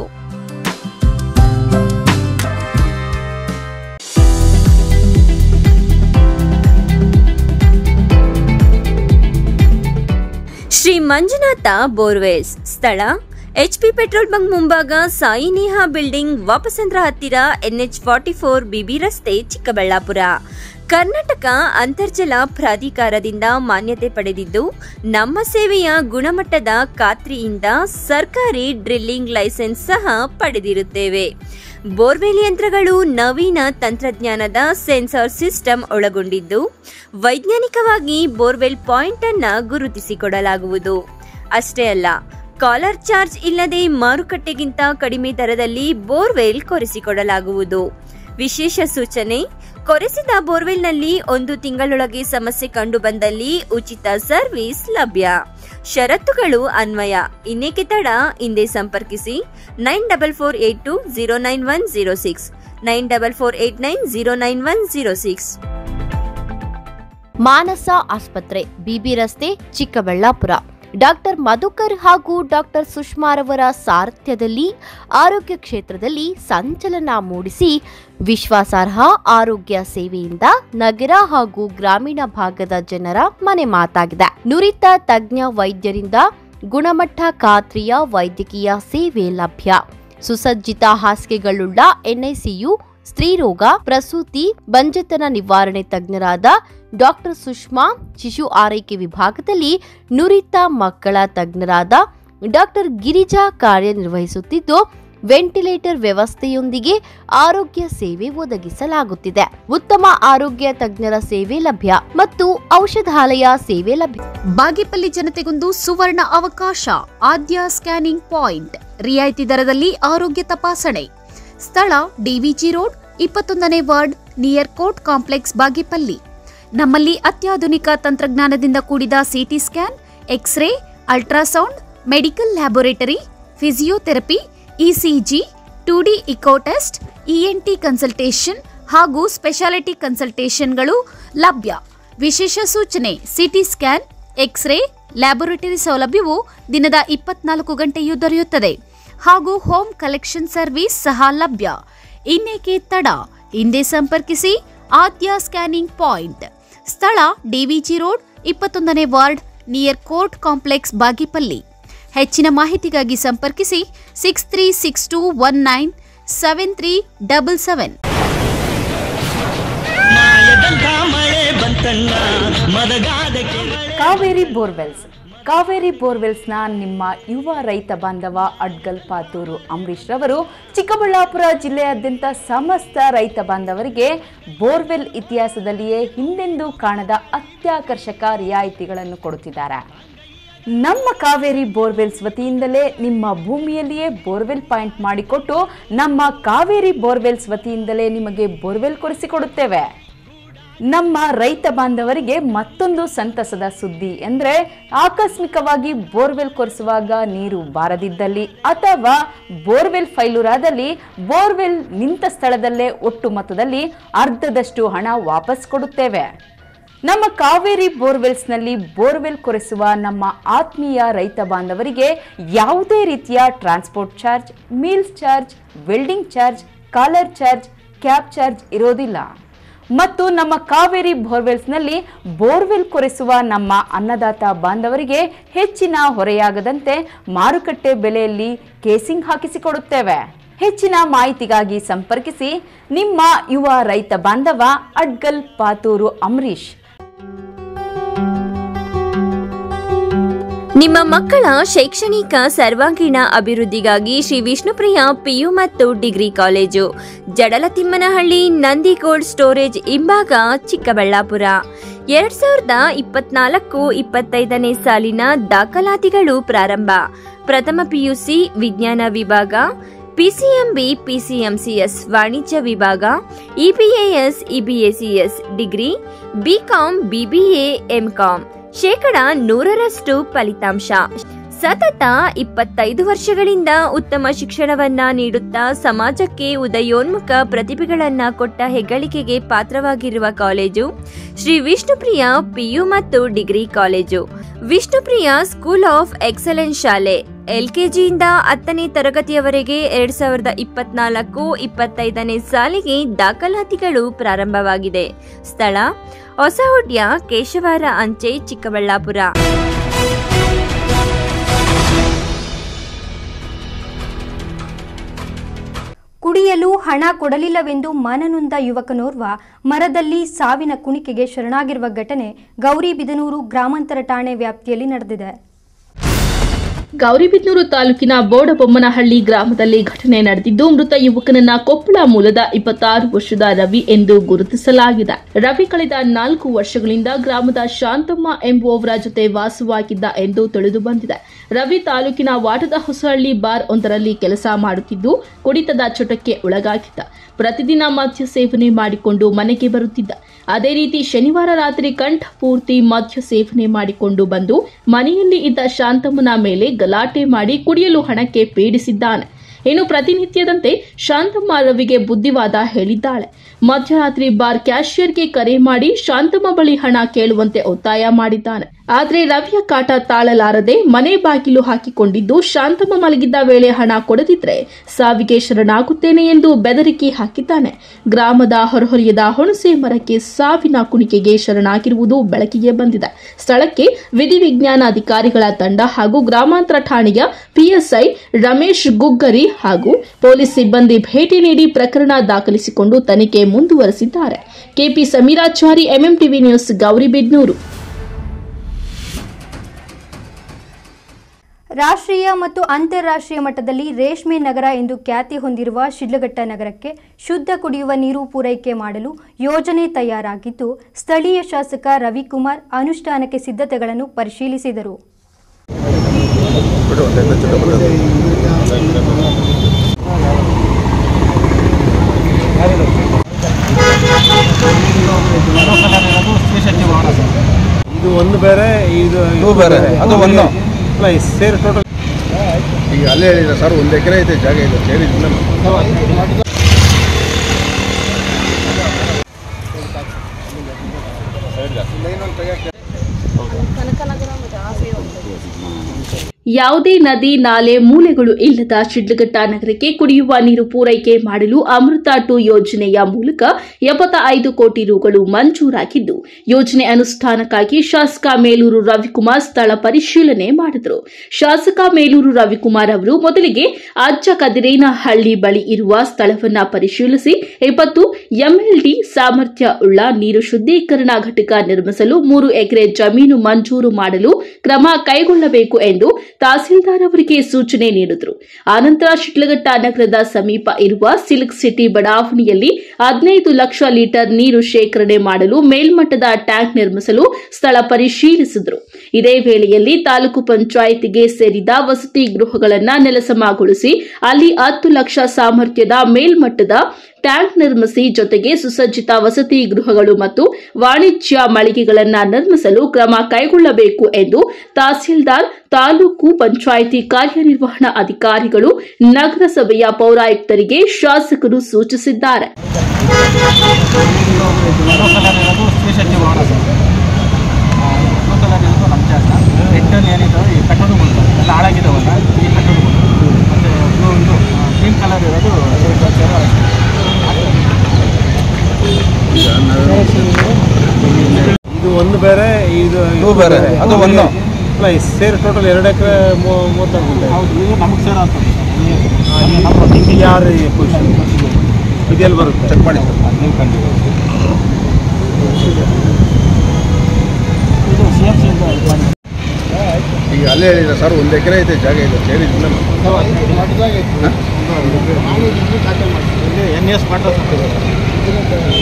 Shri Manjunatha borewells ಸ್ಥಳ ಎಚ್ಪಿ ಪೆಟ್ರೋಲ್ ಬಂಕ್ ಮುಂಭಾಗ ಸಾಯಿ ನೇಹಾ ಬಿಲ್ಡಿಂಗ್ ವಾಪಸಂದ್ರ ಹತ್ತಿರ ಎನ್ಎಚ್ ಫಾರ್ಟಿ ಫೋರ್ ಬಿಬಿ ರಸ್ತೆ ಚಿಕ್ಕಬಳ್ಳಾಪುರ ಕರ್ನಾಟಕ ಅಂತರ್ಜಲ ಪ್ರಾಧಿಕಾರದಿಂದ ಮಾನ್ಯತೆ ಪಡೆದಿದ್ದು ನಮ್ಮ ಸೇವೆಯ ಗುಣಮಟ್ಟದ ಖಾತ್ರಿಯಿಂದ ಸರ್ಕಾರಿ ಡ್ರಿಲ್ಲಿಂಗ್ ಲೈಸೆನ್ಸ್ ಸಹ ಪಡೆದಿರುತ್ತೇವೆ ಬೋರ್ವೆಲ್ ಯಂತ್ರಗಳು ನವೀನ ತಂತ್ರಜ್ಞಾನದ ಸೆನ್ಸಾರ್ ಸಿಸ್ಟಮ್ ಒಳಗೊಂಡಿದ್ದು ವೈಜ್ಞಾನಿಕವಾಗಿ ಬೋರ್ವೆಲ್ ಪಾಯಿಂಟ್ ಅನ್ನ ಗುರುತಿಸಿಕೊಡಲಾಗುವುದು ಅಷ್ಟೇ ಅಲ್ಲ ಕಾಲರ್ ಚಾರ್ಜ್ ಇಲ್ಲದೆ ಮಾರುಕಟ್ಟೆಗಿಂತ ಕಡಿಮೆ ದರದಲ್ಲಿ ಬೋರ್ವೆಲ್ ಕೊರೆಸಿಕೊಡಲಾಗುವುದು ವಿಶೇಷ ಸೂಚನೆ ಕೊರೆಸಿದ ಬೋರ್ವೆಲ್ನಲ್ಲಿ ಒಂದು ತಿಂಗಳೊಳಗೆ ಸಮಸ್ಯೆ ಕಂಡುಬಂದಲ್ಲಿ ಉಚಿತ ಸರ್ವಿಸ್ ಲಭ್ಯ ಷರತ್ತುಗಳು ಅನ್ವಯ ಇನ್ನೇಕೆ ತಡ ಹಿಂದೆ ಸಂಪರ್ಕಿಸಿ nine double four eight two zero nine one zero six nine double four eight nine zero nine one zero six Manasa ಆಸ್ಪತ್ರೆ ಬಿಬಿ ರಸ್ತೆ ಚಿಕ್ಕಬಳ್ಳಾಪುರ ಡಾಕ್ಟರ್ ಮಧುಕರ್ ಹಾಗೂ ಡಾಕ್ಟರ್ ಸುಷ್ಮಾರವರ ಸಾರಥ್ಯದಲ್ಲಿ ಆರೋಗ್ಯ ಕ್ಷೇತ್ರದಲ್ಲಿ ಸಂಚಲನ ಮೂಡಿಸಿ ವಿಶ್ವಾಸಾರ್ಹ ಆರೋಗ್ಯ ಸೇವೆಯಿಂದ ನಗರ ಹಾಗೂ ಗ್ರಾಮೀಣ ಭಾಗದ ಜನರ ಮನೆ ಮಾತಾಗಿದೆ ನುರಿತ ತಜ್ಞ ವೈದ್ಯರಿಂದ ಗುಣಮಟ್ಟ ಖಾತ್ರಿಯ ವೈದ್ಯಕೀಯ ಸೇವೆ ಲಭ್ಯ ಸುಸಜ್ಜಿತ ಹಾಸಿಗೆಗಳುಳ್ಳ ಎನ್ಐಸಿಯು ಸ್ತ್ರೀರೋಗ ಪ್ರಸೂತಿ ಬಂಜೆತನ ನಿವಾರಣೆ ತಜ್ಞರಾದ ಡಾಕ್ಟರ್ ಸುಷ್ಮಾ ಶಿಶು ಆರೈಕೆ ವಿಭಾಗದಲ್ಲಿ ನುರಿತ ಮಕ್ಕಳ ತಜ್ಞರಾದ ಡಾಕ್ಟರ್ ಗಿರಿಜಾ ಕಾರ್ಯನಿರ್ವಹಿಸುತ್ತಿದ್ದು ವೆಂಟಿಲೇಟರ್ ವ್ಯವಸ್ಥೆಯೊಂದಿಗೆ ಆರೋಗ್ಯ ಸೇವೆ ಒದಗಿಸಲಾಗುತ್ತಿದೆ ಉತ್ತಮ ಆರೋಗ್ಯ ತಜ್ಞರ ಸೇವೆ ಲಭ್ಯ ಮತ್ತು ಔಷಧಾಲಯ ಸೇವೆ ಲಭ್ಯ ಬಾಗೇಪಲ್ಲಿ ಜನತೆಗೊಂದು ಸುವರ್ಣ ಅವಕಾಶ ಆದ್ಯ ಸ್ಕ್ಯಾನಿಂಗ್ ಪಾಯಿಂಟ್ ರಿಯಾಯಿತಿ ದರದಲ್ಲಿ ಆರೋಗ್ಯ ತಪಾಸಣೆ ಸ್ಥಳ ಡಿವಿಜಿ ರೋಡ್ ಇಪ್ಪತ್ತೊಂದನೇ ward near court complex Bagepalli ನಮ್ಮಲ್ಲಿ ಅತ್ಯಾಧುನಿಕ ತಂತ್ರಜ್ಞಾನದಿಂದ ಕೂಡಿದ CT scan x-ray ultrasound medical laboratory physiotherapy ECG two D echo test ENT consultation ಹಾಗೂ ಸ್ಪೆಷಾಲಿಟಿ ಕನ್ಸಲ್ಟೇಷನ್ಗಳು ಲಭ್ಯ ವಿಶೇಷ ಸೂಚನೆ ಸಿಟಿ ಸ್ಕ್ಯಾನ್ ಎಕ್ಸ್ರೇ ಲ್ಯಾಬೊರೇಟರಿ ಸೌಲಭ್ಯವು ದಿನದ ಇಪ್ಪತ್ನಾಲ್ಕು ಗಂಟೆಯೂ ದೊರೆಯುತ್ತದೆ ಹಾಗೂ ಹೋಮ್ ಕಲೆಕ್ಷನ್ ಸರ್ವಿಸ್ ಸಹ ಲಭ್ಯ ಇನ್ನೇಕೆ ತಡ ಹಿಂದೆ ಸಂಪರ್ಕಿಸಿ ಆದ್ಯ ಸ್ಕ್ಯಾನಿಂಗ್ ಪಾಯಿಂಟ್ ಸ್ಥಳ ಡಿವಿಜಿ ರೋಡ್ ಇಪ್ಪತ್ತೊಂದನೇ ward near court complex Bagepalli ಹೆಚ್ಚಿನ ಮಾಹಿತಿಗಾಗಿ ಸಂಪರ್ಕಿಸಿ six three six two one nine seven three double seven Kaveri borewells Kaveri ಬೋರ್ವೆಲ್ಸ್ನ ನಿಮ್ಮ ಯುವ ರೈತ ಬಾಂಧವ ಅಡ್ಗಲ್ ಪಾತೂರು ಅಂಬರೀಶ್ ರವರು ಚಿಕ್ಕಬಳ್ಳಾಪುರ ಜಿಲ್ಲೆಯಾದ್ಯಂತ ಸಮಸ್ತ ರೈತ ಬಾಂಧವರಿಗೆ ಬೋರ್ವೆಲ್ ಇತಿಹಾಸದಲ್ಲಿಯೇ ಹಿಂದೆಂದೂ ಕಾಣದ ಅತ್ಯಾಕರ್ಷಕ ರಿಯಾಯಿತಿಗಳನ್ನು ಕೊಡುತ್ತಿದ್ದಾರೆ ನಮ್ಮ ಕಾವೇರಿ ಬೋರ್ವೆಲ್ಸ್ ವತಿಯಿಂದಲೇ ನಿಮ್ಮ ಭೂಮಿಯಲ್ಲಿಯೇ ಬೋರ್ವೆಲ್ ಪಾಯಿಂಟ್ ಮಾಡಿಕೊಟ್ಟು ನಮ್ಮ ಕಾವೇರಿ ಬೋರ್ವೆಲ್ಸ್ ವತಿಯಿಂದಲೇ ನಿಮಗೆ ಬೋರ್ವೆಲ್ ಕೊಡಿಸಿಕೊಡುತ್ತೇವೆ ನಮ್ಮ ರೈತ ಬಾಂಧವರಿಗೆ ಮತ್ತೊಂದು ಸಂತಸದ ಸುದ್ದಿ ಅಂದರೆ ಆಕಸ್ಮಿಕವಾಗಿ ಬೋರ್ವೆಲ್ ಕೊರೆಸುವಾಗ ನೀರು ಬಾರದಿದ್ದಲ್ಲಿ ಅಥವಾ ಬೋರ್ವೆಲ್ ಫೈಲೂರಾದಲ್ಲಿ ಬೋರ್ವೆಲ್ ನಿಂತ ಸ್ಥಳದಲ್ಲೇ ಒಟ್ಟು ಮೊತ್ತದಲ್ಲಿ ಅರ್ಧದಷ್ಟು ಹಣ ವಾಪಸ್ ಕೊಡುತ್ತೇವೆ ನಮ್ಮ ಕಾವೇರಿ ಬೋರ್ವೆಲ್ಸ್ನಲ್ಲಿ ಬೋರ್ವೆಲ್ ಕೊರೆಸುವ ನಮ್ಮ ಆತ್ಮೀಯ ರೈತ ಬಾಂಧವರಿಗೆ ಯಾವುದೇ ರೀತಿಯ transport charge meals charge welding charge collar charge cab charge ಇರೋದಿಲ್ಲ ಮತ್ತು ನಮ್ಮ ಕಾವೇರಿ ಬೋರ್ವೆಲ್ಸ್ನಲ್ಲಿ ಬೋರ್ವೆಲ್ ಕೊರೆಸುವ ನಮ್ಮ ಅನ್ನದಾತ ಬಾಂಧವರಿಗೆ ಹೆಚ್ಚಿನ ಹೊರೆಯಾಗದಂತೆ ಮಾರುಕಟ್ಟೆ ಬೆಲೆಯಲ್ಲಿ ಕೇಸಿಂಗ್ ಹಾಕಿಸಿಕೊಡುತ್ತೇವೆ ಹೆಚ್ಚಿನ ಮಾಹಿತಿಗಾಗಿ ಸಂಪರ್ಕಿಸಿ ನಿಮ್ಮ ಯುವ ರೈತ ಬಾಂಧವ ಅಡ್ಗಲ್ ಪಾತೂರು ಅಂಬರೀಶ್ ನಿಮ್ಮ ಮಕ್ಕಳ ಶೈಕ್ಷಣಿಕ ಸರ್ವಾಂಗೀಣ ಅಭಿವೃದ್ಧಿಗಾಗಿ ಶ್ರೀ ವಿಷ್ಣುಪ್ರಿಯ ಪಿಯು ಮತ್ತು degree college Jadalatimmanahalli Nandi cold storage ಹಿಂಭಾಗ ಚಿಕ್ಕಬಳ್ಳಾಪುರ ಎರಡ್ ಸಾವಿರದ ಇಪ್ಪತ್ನಾಲ್ಕು ಇಪ್ಪತ್ತೈದನೇ ಸಾಲಿನ ದಾಖಲಾತಿಗಳು ಪ್ರಾರಂಭ ಪ್ರಥಮ ಪಿಯುಸಿ ವಿಜ್ಞಾನ ವಿಭಾಗ ಪಿಸಿಎಂಬಿ ಪಿಸಿಎಂಸಿಎಸ್ ವಾಣಿಜ್ಯ ವಿಭಾಗ EBAS EBACS degree BCom BBA MCom ಶೇಕಡ ನೂರರಷ್ಟು ಫಲಿತಾಂಶ ಸತತ ಇಪ್ಪತ್ತೈದು ವರ್ಷಗಳಿಂದ ಉತ್ತಮ ಶಿಕ್ಷಣವನ್ನ ನೀಡುತ್ತಾ ಸಮಾಜಕ್ಕೆ ಉದಯೋನ್ಮುಖ ಪ್ರತಿಭೆಗಳನ್ನ ಕೊಟ್ಟ ಹೆಗ್ಗಳಿಕೆಗೆ ಪಾತ್ರವಾಗಿರುವ ಕಾಲೇಜು ಶ್ರೀ ವಿಷ್ಣುಪ್ರಿಯ ಪಿಯು ಮತ್ತು degree college Vishnupriya school of excellence ಶಾಲೆ ಎಲ್ಕೆಜಿಯಿಂದ ಹತ್ತನೇ ತರಗತಿಯವರೆಗೆ ಎರಡ್ ಸಾವಿರದ ಇಪ್ಪತ್ನಾಲ್ಕು ಇಪ್ಪತ್ತೈದನೇ ಸಾಲಿಗೆ ದಾಖಲಾತಿಗಳು ಪ್ರಾರಂಭವಾಗಿದೆ ಸ್ಥಳ ಹೊಸಹುಡ್ಯ ಕೇಶವಾರ ಅಂಚೆ ಚಿಕ್ಕಬಳ್ಳಾಪುರ ಕುಡಿಯಲು ಹಣ ಕೊಡಲಿಲ್ಲವೆಂದು ಮನನೊಂದ ಯುವಕನೋರ್ವ ಮರದಲ್ಲಿ ಸಾವಿನ ಕುಣಿಕೆಗೆ ಶರಣಾಗಿರುವ ಘಟನೆ ಗೌರಿಬಿದನೂರು ಗ್ರಾಮಾಂತರ ಠಾಣೆ ವ್ಯಾಪ್ತಿಯಲ್ಲಿ ನಡೆದಿದೆ ಗೌರಿಬಿದನೂರು ತಾಲೂಕಿನ ಬೋಡಬೊಮ್ಮನಹಳ್ಳಿ ಗ್ರಾಮದಲ್ಲಿ ಘಟನೆ ನಡೆದಿದ್ದು ಮೃತ ಯುವಕನನ್ನ ಕೊಪ್ಪಳ ಮೂಲದ ಇಪ್ಪತ್ತಾರು ವರ್ಷದ ರವಿ ಎಂದು ಗುರುತಿಸಲಾಗಿದೆ ರವಿ ಕಳೆದ ನಾಲ್ಕು ವರ್ಷಗಳಿಂದ ಗ್ರಾಮದ ಶಾಂತಮ್ಮ ಎಂಬುವವರ ಜೊತೆ ವಾಸವಾಗಿದ್ದ ಎಂದು ತಿಳಿದು ಬಂದಿದೆ ರವಿ ತಾಲೂಕಿನ ವಾಟದ ಹೊಸಹಳ್ಳಿ ಬಾರ್ ಒಂದರಲ್ಲಿ ಕೆಲಸ ಮಾಡುತ್ತಿದ್ದು ಕುಡಿತದ ಚಟಕ್ಕೆ ಒಳಗಾಗಿದ್ದ ಪ್ರತಿದಿನ ಮದ್ಯ ಸೇವನೆ ಮಾಡಿಕೊಂಡು ಮನೆಗೆ ಬರುತ್ತಿದ್ದ ಅದೇ ರೀತಿ ಶನಿವಾರ ರಾತ್ರಿ ಕಂಠ ಪೂರ್ತಿ ಮದ್ಯ ಸೇವನೆ ಮಾಡಿಕೊಂಡು ಬಂದು ಮನೆಯಲ್ಲಿ ಇದ್ದ ಶಾಂತಮ್ಮನ ಮೇಲೆ ಗಲಾಟೆ ಮಾಡಿ ಕುಡಿಯಲು ಹಣಕ್ಕೆ ಪೀಡಿಸಿದ್ದಾನೆ ಇನ್ನು ಪ್ರತಿನಿತ್ಯದಂತೆ ಶಾಂತಮ್ಮ ರವಿಗೆ ಬುದ್ಧಿವಾದ ಹೇಳಿದ್ದಾಳೆ ಮಧ್ಯರಾತ್ರಿ ಬಾರ್ ಕ್ಯಾಶಿಯರ್ಗೆ ಕರೆ ಮಾಡಿ ಶಾಂತಮ್ಮ ಬಳಿ ಹಣ ಕೇಳುವಂತೆ ಒತ್ತಾಯ ಮಾಡಿದ್ದಾನೆ ಆದರೆ ರವಿಯ ಕಾಟ ತಾಳಲಾರದೆ ಮನೆ ಬಾಗಿಲು ಹಾಕಿಕೊಂಡಿದ್ದು ಶಾಂತಮ್ಮ ಮಲಗಿದ್ದ ವೇಳೆ ಹಣ ಕೊಡದಿದ್ರೆ ಸಾವಿಗೆ ಶರಣಾಗುತ್ತೇನೆ ಎಂದು ಬೆದರಿಕೆ ಹಾಕಿದ್ದಾನೆ ಗ್ರಾಮದ ಹೊರಹೊರೆಯದ ಹುಣಸೆ ಮರಕ್ಕೆ ಸಾವಿನ ಕುಣಿಕೆಗೆ ಶರಣಾಗಿರುವುದು ಬೆಳಕಿಗೆ ಬಂದಿದೆ ಸ್ಥಳಕ್ಕೆ ವಿಧಿವಿಜ್ಞಾನ ಅಧಿಕಾರಿಗಳ ತಂಡ ಹಾಗೂ ಗ್ರಾಮಾಂತರ ಠಾಣೆಯ ಪಿಎಸ್ಐ ರಮೇಶ್ ಗುಗ್ಗರಿ ಹಾಗೂ ಪೊಲೀಸ್ ಸಿಬ್ಬಂದಿ ಭೇಟಿ ನೀಡಿ ಪ್ರಕರಣ ದಾಖಲಿಸಿಕೊಂಡು ತನಿಖೆ ಮುಂದುವರೆಸಿದ್ದಾರೆ KP Sameerachari MMTV news Gauribidanur ರಾಷ್ಟ್ರೀಯ ಮತ್ತು ಅಂತಾರಾಷ್ಟ್ರೀಯ ಮಟ್ಟದಲ್ಲಿ ರೇಷ್ಮೆ ನಗರ ಎಂದು ಖ್ಯಾತಿ ಹೊಂದಿರುವ ಶಿಡ್ಲಘಟ್ಟ ನಗರಕ್ಕೆ ಶುದ್ಧ ಕುಡಿಯುವ ನೀರು ಪೂರೈಕೆ ಮಾಡಲು ಯೋಜನೆ ತಯಾರಾಗಿದ್ದು ಸ್ಥಳೀಯ ಶಾಸಕ ರವಿಕುಮಾರ್ ಅನುಷ್ಠಾನಕ್ಕೆ ಸಿದ್ಧತೆಗಳನ್ನು ಪರಿಶೀಲಿಸಿದರು ಇದು ಒಂದು ಬೇರೆ ಇದು ಇದು ಬೇರೆ, ಅದು ಒಂದು. ಅಲ್ಲ ಇದು ಸೇರಿ ಟೋಟಲ್ ಈಗ ಅಲ್ಲೇ ಹೇಳಿಲ್ಲ ಸರ್ ಒಂದು ಎಕರೆ ಐತೆ ಜಾಗ ಇದೆ ಸೇರಿದ್ದಿಲ್ಲ ಯಾವುದೇ ನದಿ ನಾಲೆ ಮೂಲೆಗಳು ಇಲ್ಲದ ಶಿಡ್ಲಘಟ್ಟ ನಗರಕ್ಕೆ ಕುಡಿಯುವ ನೀರು ಪೂರೈಕೆ ಮಾಡಲು ಅಮೃತ ಟು ಯೋಜನೆಯ ಮೂಲಕ ಎಪ್ಪತ್ತ ಐದು ಕೋಟಿ ರುಗಳು ಮಂಜೂರಾಗಿದ್ದು ಯೋಜನೆ ಅನುಷ್ಠಾನಕ್ಕಾಗಿ ಶಾಸಕ ಮೇಲೂರು ರವಿಕುಮಾರ್ ಸ್ಥಳ ಪರಿಶೀಲನೆ ಮಾಡಿದರು ಶಾಸಕ ಮೇಲೂರು ರವಿಕುಮಾರ್ ಅವರು ಮೊದಲಿಗೆ ಅಜ್ಜ ಕದಿರೇನಹಳ್ಳಿ ಬಳಿ ಇರುವ ಸ್ಥಳವನ್ನ ಪರಿಶೀಲಿಸಿ ಇಪ್ಪತ್ತು ಎಂಎಲ್ಡಿ ಸಾಮರ್ಥ್ಯ ಉಳ್ಳ ನೀರು ಶುದ್ದೀಕರಣ ಘಟಕ ನಿರ್ಮಿಸಲು ಮೂರು ಎಕರೆ ಜಮೀನು ಮಂಜೂರು ಮಾಡಲು ಕ್ರಮ ಕೈಗೊಳ್ಳಬೇಕು ಎಂದು ತಹಸೀಲ್ದಾರ್ ಅವರಿಗೆ ಸೂಚನೆ ನೀಡಿದರು ಆನಂತರ ಶಿಡ್ಲಘಟ್ಟ ನಗರದ ಸಮೀಪ ಇರುವ ಸಿಲ್ಕ್ ಸಿಟಿ ಬಡಾವಣೆಯಲ್ಲಿ ಹದಿನೈದು ಲಕ್ಷ ಲೀಟರ್ ನೀರು ಶೇಖರಣೆ ಮಾಡಲು ಮೇಲ್ಮಟ್ಟದ ಟ್ಯಾಂಕ್ ನಿರ್ಮಿಸಲು ಸ್ಥಳ ಪರಿಶೀಲಿಸಿದರು ಇದೇ ವೇಳೆಯಲ್ಲಿ ತಾಲೂಕು ಪಂಚಾಯಿತಿಗೆ ಸೇರಿದ ವಸತಿ ಗೃಹಗಳನ್ನು ನೆಲಸಮಗೊಳಿಸಿ ಅಲ್ಲಿ ಹತ್ತು ಲಕ್ಷ ಸಾಮರ್ಥ್ಯದ ಮೇಲ್ಮಟ್ಟದ ಟ್ಯಾಂಕ್ ನಿರ್ಮಿಸಿ ಜೊತೆಗೆ ಸುಸಜ್ಜಿತ ವಸತಿ ಗೃಹಗಳು ಮತ್ತು ವಾಣಿಜ್ಯ ಮಳಿಗೆಗಳನ್ನು ನಿರ್ಮಿಸಲು ಕ್ರಮ ಕೈಗೊಳ್ಳಬೇಕು ಎಂದು ತಹಸೀಲ್ದಾರ್ ತಾಲೂಕು ಪಂಚಾಯಿತಿ ಕಾರ್ಯನಿರ್ವಹಣಾ ಅಧಿಕಾರಿಗಳು ನಗರಸಭೆಯ ಪೌರಾಯುಕ್ತರಿಗೆ ಶಾಸಕರು ಸೂಚಿಸಿದ್ದಾರೆ ಹೆಡ್ಡಲ್ಲಿ ಏನಿದ್ದಾವೆ ಈ ಕಟ್ಟಡಗಳು ಎಲ್ಲ ಹಾಳಾಗಿದ್ದಾವಲ್ಲ ಈ ಕಟ್ಟಡಗಳು ಮತ್ತು ಒಂದು ಗ್ರೀನ್ ಕಲರ್ ಇರೋದು ಇದು ಒಂದು ಬೇರೆ ಇದು ಇದು ಬೇರೆ, ಅದು ಒಂದು. ಅಲ್ಲ ಇದು ಸೇರಿ ಟೋಟಲ್ ಎರಡು ಎಕರೆ ಮೂವತ್ತಾರು ಹೌದು ಇದು ನಮಗೆ ಸೇರೋ ಯಾರು ಪೊಸಿಷನ್ ಇದೆಲ್ಲಿ ಬರುತ್ತೆ ಚೆಕ್ ಮಾಡಿ ನೀವು ಕಂಡು ಇದು ಸಿ ಎಮ್ ಸಿ ಈಗ ಅಲ್ಲೇ ಹೇಳಿಲ್ಲ ಸರ್ ಒಂದು ಎಕರೆ ಐತೆ ಜಾಗ ಇದೆ ಹೇಳಿದ್ದಿಲ್ಲ ಎನ್ ಎಸ್ ಮಾಡ್ತಾ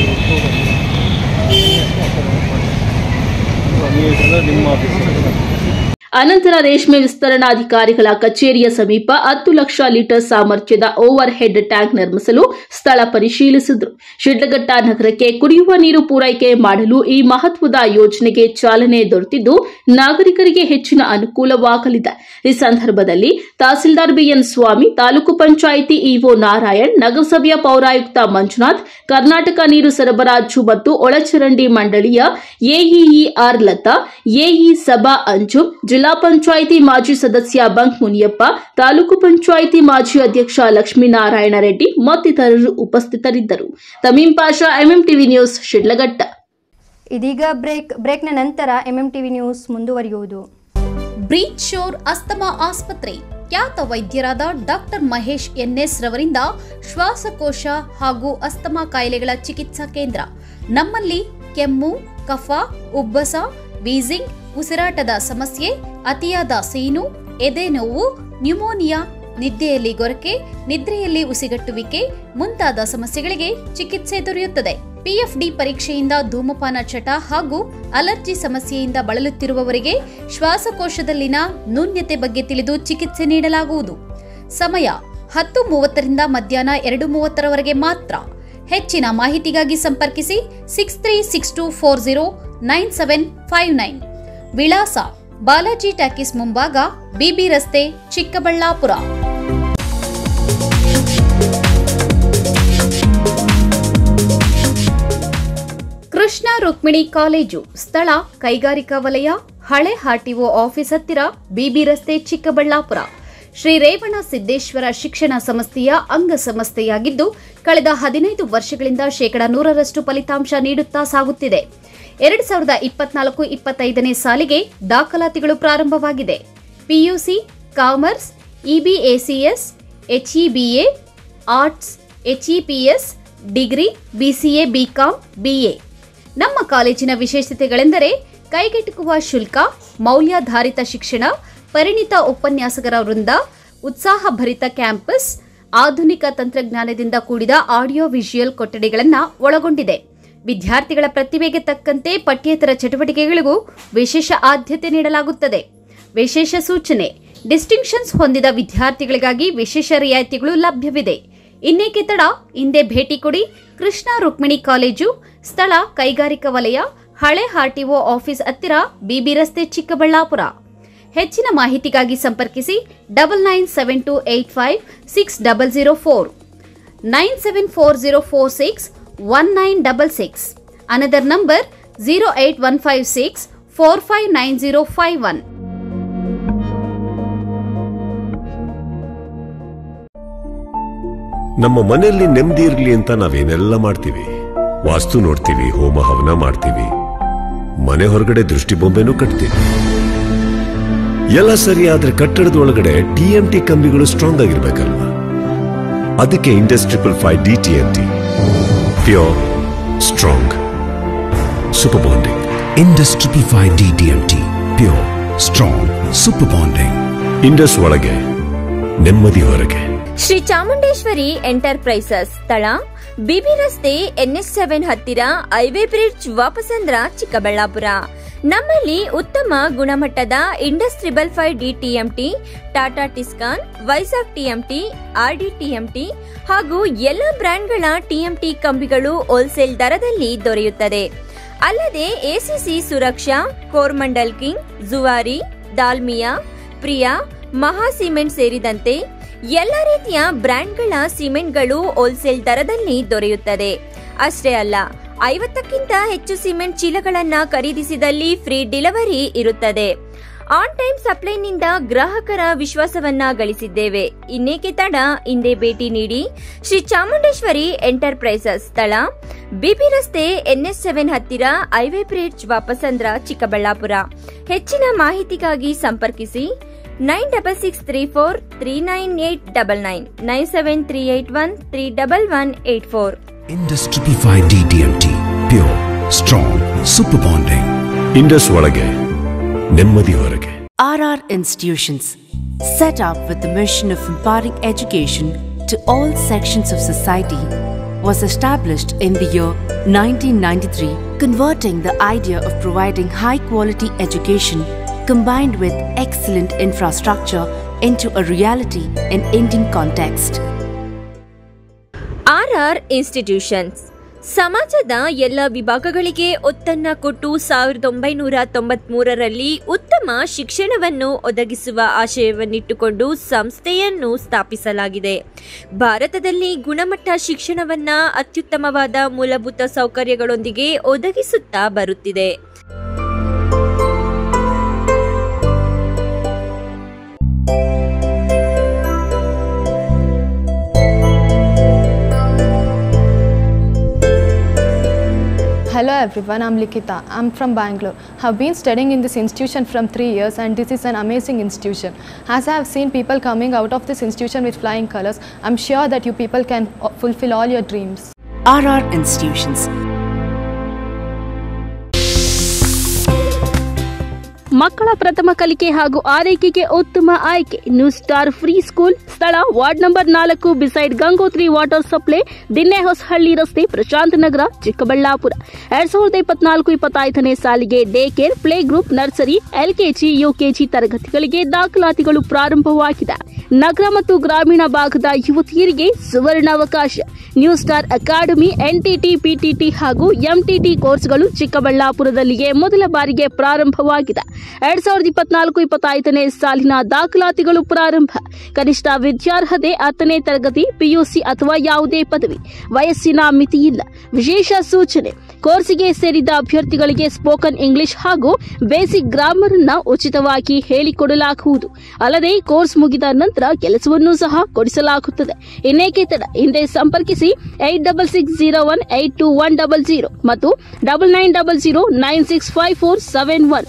ನಿಮ್ಮ ಆಫೀಸ್ ಅನಂತರ ರೇಷ್ಮೆ ವಿಸ್ತರಣಾಧಿಕಾರಿಗಳ ಕಚೇರಿಯ ಸಮೀಪ ಹತ್ತು ಲಕ್ಷ ಲೀಟರ್ ಸಾಮರ್ಥ್ಯದ ಓವರ್ ಹೆಡ್ ಟ್ಯಾಂಕ್ ನಿರ್ಮಿಸಲು ಸ್ಥಳ ಪರಿಶೀಲಿಸಿದರು ಶಿಡ್ಲಘಟ್ಟ ನಗರಕ್ಕೆ ಕುಡಿಯುವ ನೀರು ಪೂರೈಕೆ ಮಾಡಲು ಈ ಮಹತ್ವದ ಯೋಜನೆಗೆ ಚಾಲನೆ ದೊರೆತಿದ್ದು ನಾಗರಿಕರಿಗೆ ಹೆಚ್ಚಿನ ಅನುಕೂಲವಾಗಲಿದೆ ಈ ಸಂದರ್ಭದಲ್ಲಿ ತಹಸೀಲ್ದಾರ್ ಬಿಎನ್ ಸ್ವಾಮಿ ತಾಲೂಕು ಪಂಚಾಯಿತಿ ಇಒ ನಾರಾಯಣ್ ನಗರಸಭೆಯ ಪೌರಾಯುಕ್ತ ಮಂಜುನಾಥ್ ಕರ್ನಾಟಕ ನೀರು ಸರಬರಾಜು ಮತ್ತು ಒಳಚರಂಡಿ ಮಂಡಳಿಯ ಎಇಇಆರ್ ಲತಾ ಎಇ ಸಭಾ ಅಂಜುಮ್ ಜಿಲ್ಲಾ ಪಂಚಾಯಿತಿ ಮಾಜಿ ಸದಸ್ಯ ಬಂಕ್ ಮುನಿಯಪ್ಪ ತಾಲೂಕು ಪಂಚಾಯಿತಿ ಮಾಜಿ ಅಧ್ಯಕ್ಷ ಲಕ್ಷ್ಮೀನಾರಾಯಣ ರೆಡ್ಡಿ ಮತ್ತಿತರರು ಉಪಸ್ಥಿತರಿದ್ದರು ತಮೀಂ ಪಾಷಾ ಎಂಎಂಟಿವಿ ನ್ಯೂಸ್ ಶಿಡ್ಲಘಟ್ಟ ಇದೀಗ ಬ್ರೇಕ್ ಬ್ರೇಕ್ನ ನಂತರ ಎಂಎಂ ಟಿವಿ ನ್ಯೂಸ್ ಮುಂದುವರಿಯುವುದು ಬ್ರೀಚ್ ಶೋರ್ ಅಸ್ತಮಾ ಆಸ್ಪತ್ರೆ ಖ್ಯಾತ ವೈದ್ಯರಾದ ಡಾಕ್ಟರ್ ಮಹೇಶ್ ಎನ್ಎಸ್ ರವರಿಂದ ಶ್ವಾಸಕೋಶ ಹಾಗೂ ಅಸ್ತಮಾ ಕಾಯಿಲೆಗಳ ಚಿಕಿತ್ಸಾ ಕೇಂದ್ರ ನಮ್ಮಲ್ಲಿ ಕೆಮ್ಮು ಕಫ ಉಬ್ಬಸ ವೀಸಿಂಗ್ ಉಸಿರಾಟದ ಸಮಸ್ಯೆ ಅತಿಯಾದ ಸೀನು ಎದೆ ನೋವು ನ್ಯೂಮೋನಿಯಾ ನಿದ್ದೆಯಲ್ಲಿ ಗೊರಕೆ ನಿದ್ರೆಯಲ್ಲಿ ಉಸಿಗಟ್ಟುವಿಕೆ ಮುಂತಾದ ಸಮಸ್ಯೆಗಳಿಗೆ ಚಿಕಿತ್ಸೆ ದೊರೆಯುತ್ತದೆ ಪಿಎಫ್ಡಿ ಪರೀಕ್ಷೆಯಿಂದ ಧೂಮಪಾನ ಚಟ ಹಾಗೂ ಅಲರ್ಜಿ ಸಮಸ್ಯೆಯಿಂದ ಬಳಲುತ್ತಿರುವವರಿಗೆ ಶ್ವಾಸಕೋಶದಲ್ಲಿನ ನ್ಯೂನ್ಯತೆ ಬಗ್ಗೆ ತಿಳಿದು ಚಿಕಿತ್ಸೆ ನೀಡಲಾಗುವುದು ಸಮಯ ಹತ್ತು ಮೂವತ್ತರಿಂದ ಮಧ್ಯಾಹ್ನ ಎರಡು ಮೂವತ್ತರವರೆಗೆ ಮಾತ್ರ ಹೆಚ್ಚಿನ ಮಾಹಿತಿಗಾಗಿ ಸಂಪರ್ಕಿಸಿ six three six two four zero nine seven five nine ವಿಳಾಸ ಬಾಲಾಜಿ ಟ್ಯಾಕಿಸ್ ಮುಂಭಾಗ ಬಿಬಿ ರಸ್ತೆ ಚಿಕ್ಕಬಳ್ಳಾಪುರ ಕೃಷ್ಣ ರುಕ್ಮಿಣಿ ಕಾಲೇಜು ಸ್ಥಳ ಕೈಗಾರಿಕಾ ವಲಯ ಹಳೆ ಆರ್ಟಿಒ ಆಫೀಸ್ ಹತ್ತಿರ ಬಿಬಿ ರಸ್ತೆ ಚಿಕ್ಕಬಳ್ಳಾಪುರ ಶ್ರೀ ರೇವಣ ಸಿದ್ದೇಶ್ವರ ಶಿಕ್ಷಣ ಸಂಸ್ಥೆಯ ಅಂಗಸಂಸ್ಥೆಯಾಗಿದ್ದು ಕಳೆದ ಹದಿನೈದು ವರ್ಷಗಳಿಂದ ಶೇಕಡ ನೂರರಷ್ಟು ಫಲಿತಾಂಶ ನೀಡುತ್ತಾ ಸಾಗುತ್ತಿದೆ ಎರಡು ಸಾವಿರದ ಇಪ್ಪತ್ನಾಲ್ಕು ಇಪ್ಪತ್ತೈದನೇ ಸಾಲಿಗೆ ದಾಖಲಾತಿಗಳು ಪ್ರಾರಂಭವಾಗಿದೆ PUC commerce EBACS HEBA arts HEPS degree BCA BCom BA ನಮ್ಮ ಕಾಲೇಜಿನ ವಿಶೇಷತೆಗಳೆಂದರೆ ಕೈಗೆಟುಕುವ ಶುಲ್ಕ ಮೌಲ್ಯಾಧಾರಿತ ಶಿಕ್ಷಣ ಪರಿಣಿತ ಉಪನ್ಯಾಸಕರ ವೃಂದ ಉತ್ಸಾಹಭರಿತ ಕ್ಯಾಂಪಸ್ ಆಧುನಿಕ ತಂತ್ರಜ್ಞಾನದಿಂದ ಕೂಡಿದ ಆಡಿಯೋ ವಿಜುಯಲ್ ಕೊಠಡಿಗಳನ್ನು ಒಳಗೊಂಡಿದೆ ವಿದ್ಯಾರ್ಥಿಗಳ ಪ್ರತಿಭೆಗೆ ತಕ್ಕಂತೆ ಪಠ್ಯೇತರ ಚಟುವಟಿಕೆಗಳಿಗೂ ವಿಶೇಷ ಆದ್ಯತೆ ನೀಡಲಾಗುತ್ತದೆ ವಿಶೇಷ ಸೂಚನೆ ಡಿಸ್ಟಿಂಕ್ಷನ್ಸ್ ಹೊಂದಿದ ವಿದ್ಯಾರ್ಥಿಗಳಿಗಾಗಿ ವಿಶೇಷ ರಿಯಾಯಿತಿಗಳು ಲಭ್ಯವಿದೆ ಇನ್ನೇಕೆ ತಡ ಹಿಂದೆ ಭೇಟಿ ಕೊಡಿ ಕೃಷ್ಣ ರುಕ್ಮಿಣಿ ಕಾಲೇಜು ಸ್ಥಳ ಕೈಗಾರಿಕಾ ವಲಯ ಹಳೆ ಆರ್ಟಿಒ ಆಫೀಸ್ ಹತ್ತಿರ ಬಿಬಿ ರಸ್ತೆ ಚಿಕ್ಕಬಳ್ಳಾಪುರ ಹೆಚ್ಚಿನ ಮಾಹಿತಿಗಾಗಿ ಸಂಪರ್ಕಿಸಿ double nine seven two eight five six double zero four nine seven four zero four six one nine double six another number zero eight one five six four five nine zero five one ನಮ್ಮ ಮನೆಯಲ್ಲಿ ನೆಮ್ಮದಿ ಇರಲಿ ಅಂತ ನಾವೇನೆಲ್ಲ ಮಾಡ್ತೀವಿ ವಾಸ್ತು ನೋಡ್ತೀವಿ ಹೋಮ ಹವನ ಮಾಡ್ತೀವಿ ಮನೆ ಹೊರಗಡೆ ದೃಷ್ಟಿ ಬೊಂಬೆನೂ ಕಟ್ತೀವಿ ಎಲ್ಲ ಸರಿ ಆದ್ರೆ ಕಟ್ಟಡದ ಒಳಗಡೆ ಟಿಎಂಟಿ ಕಂಬಿಗಳು ಸ್ಟ್ರಾಂಗ್ ಆಗಿರ್ಬೇಕಲ್ವಾ ಅದಕ್ಕೆ Indus triple five D TMT pure strong super bonding Indus triple five D TMT pure strong super bonding Indus ಒಳಗೆ ನೆಮ್ಮದಿ ಹೊರಗೆ ಶ್ರೀ ಚಾಮುಂಡೇಶ್ವರಿ ಎಂಟರ್ಪ್ರೈಸಸ್ ಸ್ಥಳ ಬಿಬಿ ರಸ್ತೆ ಎನ್ಎಸ್ ಸೆವೆನ್ ಹತ್ತಿರ ಹೈವೇ ಬ್ರಿಡ್ಜ್ ವಾಪಸಂದ್ರ ಚಿಕ್ಕಬಳ್ಳಾಪುರ ನಮ್ಮಲ್ಲಿ ಉತ್ತಮ ಗುಣಮಟ್ಟದ Indus triple five D TMT Tata Tiscon Vizag TMT RD TMT ಹಾಗೂ ಎಲ್ಲ ಬ್ರ್ಯಾಂಡ್ಗಳ ಟಿಎಂಟಿ ಕಂಬಿಗಳು ಹೋಲ್ಸೇಲ್ ದರದಲ್ಲಿ ದೊರೆಯುತ್ತದೆ ಅಲ್ಲದೆ ACC Suraksha Coromandel king Zuari Dalmia Priya Maha cement ಸೇರಿದಂತೆ ಎಲ್ಲ ರೀತಿಯ ಬ್ರ್ಯಾಂಡ್ಗಳ ಸಿಮೆಂಟ್ಗಳು ಹೋಲ್ಸೇಲ್ ದರದಲ್ಲಿ ದೊರೆಯುತ್ತದೆ ಅಷ್ಟೇ ಅಲ್ಲ ಐವತ್ತಕ್ಕಿಂತ ಹೆಚ್ಚು ಸಿಮೆಂಟ್ ಚೀಲಗಳನ್ನ ಖರೀದಿಸಿದಲ್ಲಿ ಫ್ರೀ ಡೆಲಿವರಿ ಇರುತ್ತದೆ ಆನ್ ಟೈಮ್ ಸಪ್ಲೈನಿಂದ ಗ್ರಾಹಕರ ವಿಶ್ವಾಸವನ್ನ ಗಳಿಸಿದ್ದೇವೆ ಇನ್ನೇಕೆ ತಡ ಹಿಂದೆ ಭೇಟಿ ನೀಡಿ ಶ್ರೀ ಚಾಮುಂಡೇಶ್ವರಿ ಎಂಟರ್ಪ್ರೈಸಸ್ ಸ್ಥಳ ಬಿಬಿ ರಸ್ತೆ ಎನ್ಎಸ್ ಸೆವೆನ್ ಹತ್ತಿರ ಹೈವೇ ಬ್ರಿಡ್ಜ್ ವಾಪಸಂದ್ರ ಚಿಕ್ಕಬಳ್ಳಾಪುರ ಹೆಚ್ಚಿನ ಮಾಹಿತಿಗಾಗಿ ಸಂಪರ್ಕಿಸಿ nine double six three four three nine eight double nine nine seven three eight one three double one eight four Indus triple five D TMT pure strong super bonding Indus ಒಳಗೆ ನೆಮ್ಮದಿ ಹೊರಗೆ RR Institutions, set up with the mission of imparting education to all sections of society, was established in the year 1993, converting the idea of providing high quality education combined with excellent infrastructure into a reality in Indian context. R R institutions ಸಮಾಜದ ಎಲ್ಲ ವಿಭಾಗಗಳಿಗೆ ಒತ್ತನ್ನ ಕೊಟ್ಟು ಸಾವಿರದ ಒಂಬೈನೂರ ತೊಂಬತ್ಮೂರರಲ್ಲಿ ಉತ್ತಮ ಶಿಕ್ಷಣವನ್ನು ಒದಗಿಸುವ ಆಶಯವನ್ನಿಟ್ಟುಕೊಂಡು ಸಂಸ್ಥೆಯನ್ನು ಸ್ಥಾಪಿಸಲಾಗಿದೆ ಭಾರತದಲ್ಲಿ ಗುಣಮಟ್ಟ ಶಿಕ್ಷಣವನ್ನ ಅತ್ಯುತ್ತಮವಾದ ಮೂಲಭೂತ ಸೌಕರ್ಯಗಳೊಂದಿಗೆ ಒದಗಿಸುತ್ತಾ ಬರುತ್ತಿದೆ Hello everyone, I'm Likita. I'm from Bangalore. Have been studying in this institution from 3 years and this is an amazing institution. As I have seen people coming out of this institution with flying colors, I'm sure that you people can uh, fulfill all your dreams. RR Institutions. ಮಕ್ಕಳ ಪ್ರಥಮ ಕಲಿಕೆ ಹಾಗೂ ಆರೈಕೆಗೆ ಉತ್ತಮ ಆಯ್ಕೆ new star preschool ಸ್ಥಳ ward number ನಾಲ್ಕು beside Gangotri water supply Dinnehosahalli ರಸ್ತೆ ಪ್ರಶಾಂತ್ ನಗರ ಚಿಕ್ಕಬಳ್ಳಾಪುರ ಎರಡ್ ಸಾವಿರದ ಇಪ್ಪತ್ನಾಲ್ಕು ಇಪ್ಪತ್ತೈದನೇ ಸಾಲಿಗೆ day care play group nursery LKG UKG ತರಗತಿಗಳಿಗೆ ದಾಖಲಾತಿಗಳು ಪ್ರಾರಂಭವಾಗಿದೆ ನಗರ ಮತ್ತು ಗ್ರಾಮೀಣ ಭಾಗದ ಯುವತಿಯರಿಗೆ ಸುವರ್ಣಾವಕಾಶ new star academy NTT PTT ಹಾಗೂ ಎಂಟಿಟಿ ಕೋರ್ಸ್ಗಳು ಚಿಕ್ಕಬಳ್ಳಾಪುರದಲ್ಲಿಯೇ ಮೊದಲ ಬಾರಿಗೆ ಪ್ರಾರಂಭವಾಗಿದೆ ಎರಡ್ ಸಾವಿರದ ಇಪ್ಪತ್ನಾಲ್ಕು ಇಪ್ಪತ್ತೈದನೇ ಸಾಲಿನ ದಾಖಲಾತಿಗಳು ಪ್ರಾರಂಭ ಕನಿಷ್ಠ ವಿದ್ಯಾರ್ಹತೆ ಹತ್ತನೇ ತರಗತಿ ಪಿಯುಸಿ ಅಥವಾ ಯಾವುದೇ ಪದವಿ ವಯಸ್ಸಿನ ಮಿತಿ ಇಲ್ಲ ವಿಶೇಷ ಸೂಚನೆ ಕೋರ್ಸಿಗೆ ಸೇರಿದ ಅಭ್ಯರ್ಥಿಗಳಿಗೆ ಸ್ಪೋಕನ್ ಇಂಗ್ಲಿಷ್ ಹಾಗೂ ಬೇಸಿಕ್ ಗ್ರಾಮರ್ ಅನ್ನ ಉಚಿತವಾಗಿ ಹೇಳಿಕೊಡಲಾಗುವುದು ಅಲ್ಲದೆ ಕೋರ್ಸ್ ಮುಗಿದ ನಂತರ ಕೆಲಸವನ್ನು ಸಹ ಕೊಡಿಸಲಾಗುತ್ತದೆ ಇನ್ನೇಕೆ ತಡ ಹಿಂದೆ ಸಂಪರ್ಕಿಸಿ eight double six zero one eight two one double zero ಮತ್ತು double nine double zero nine six five four seven one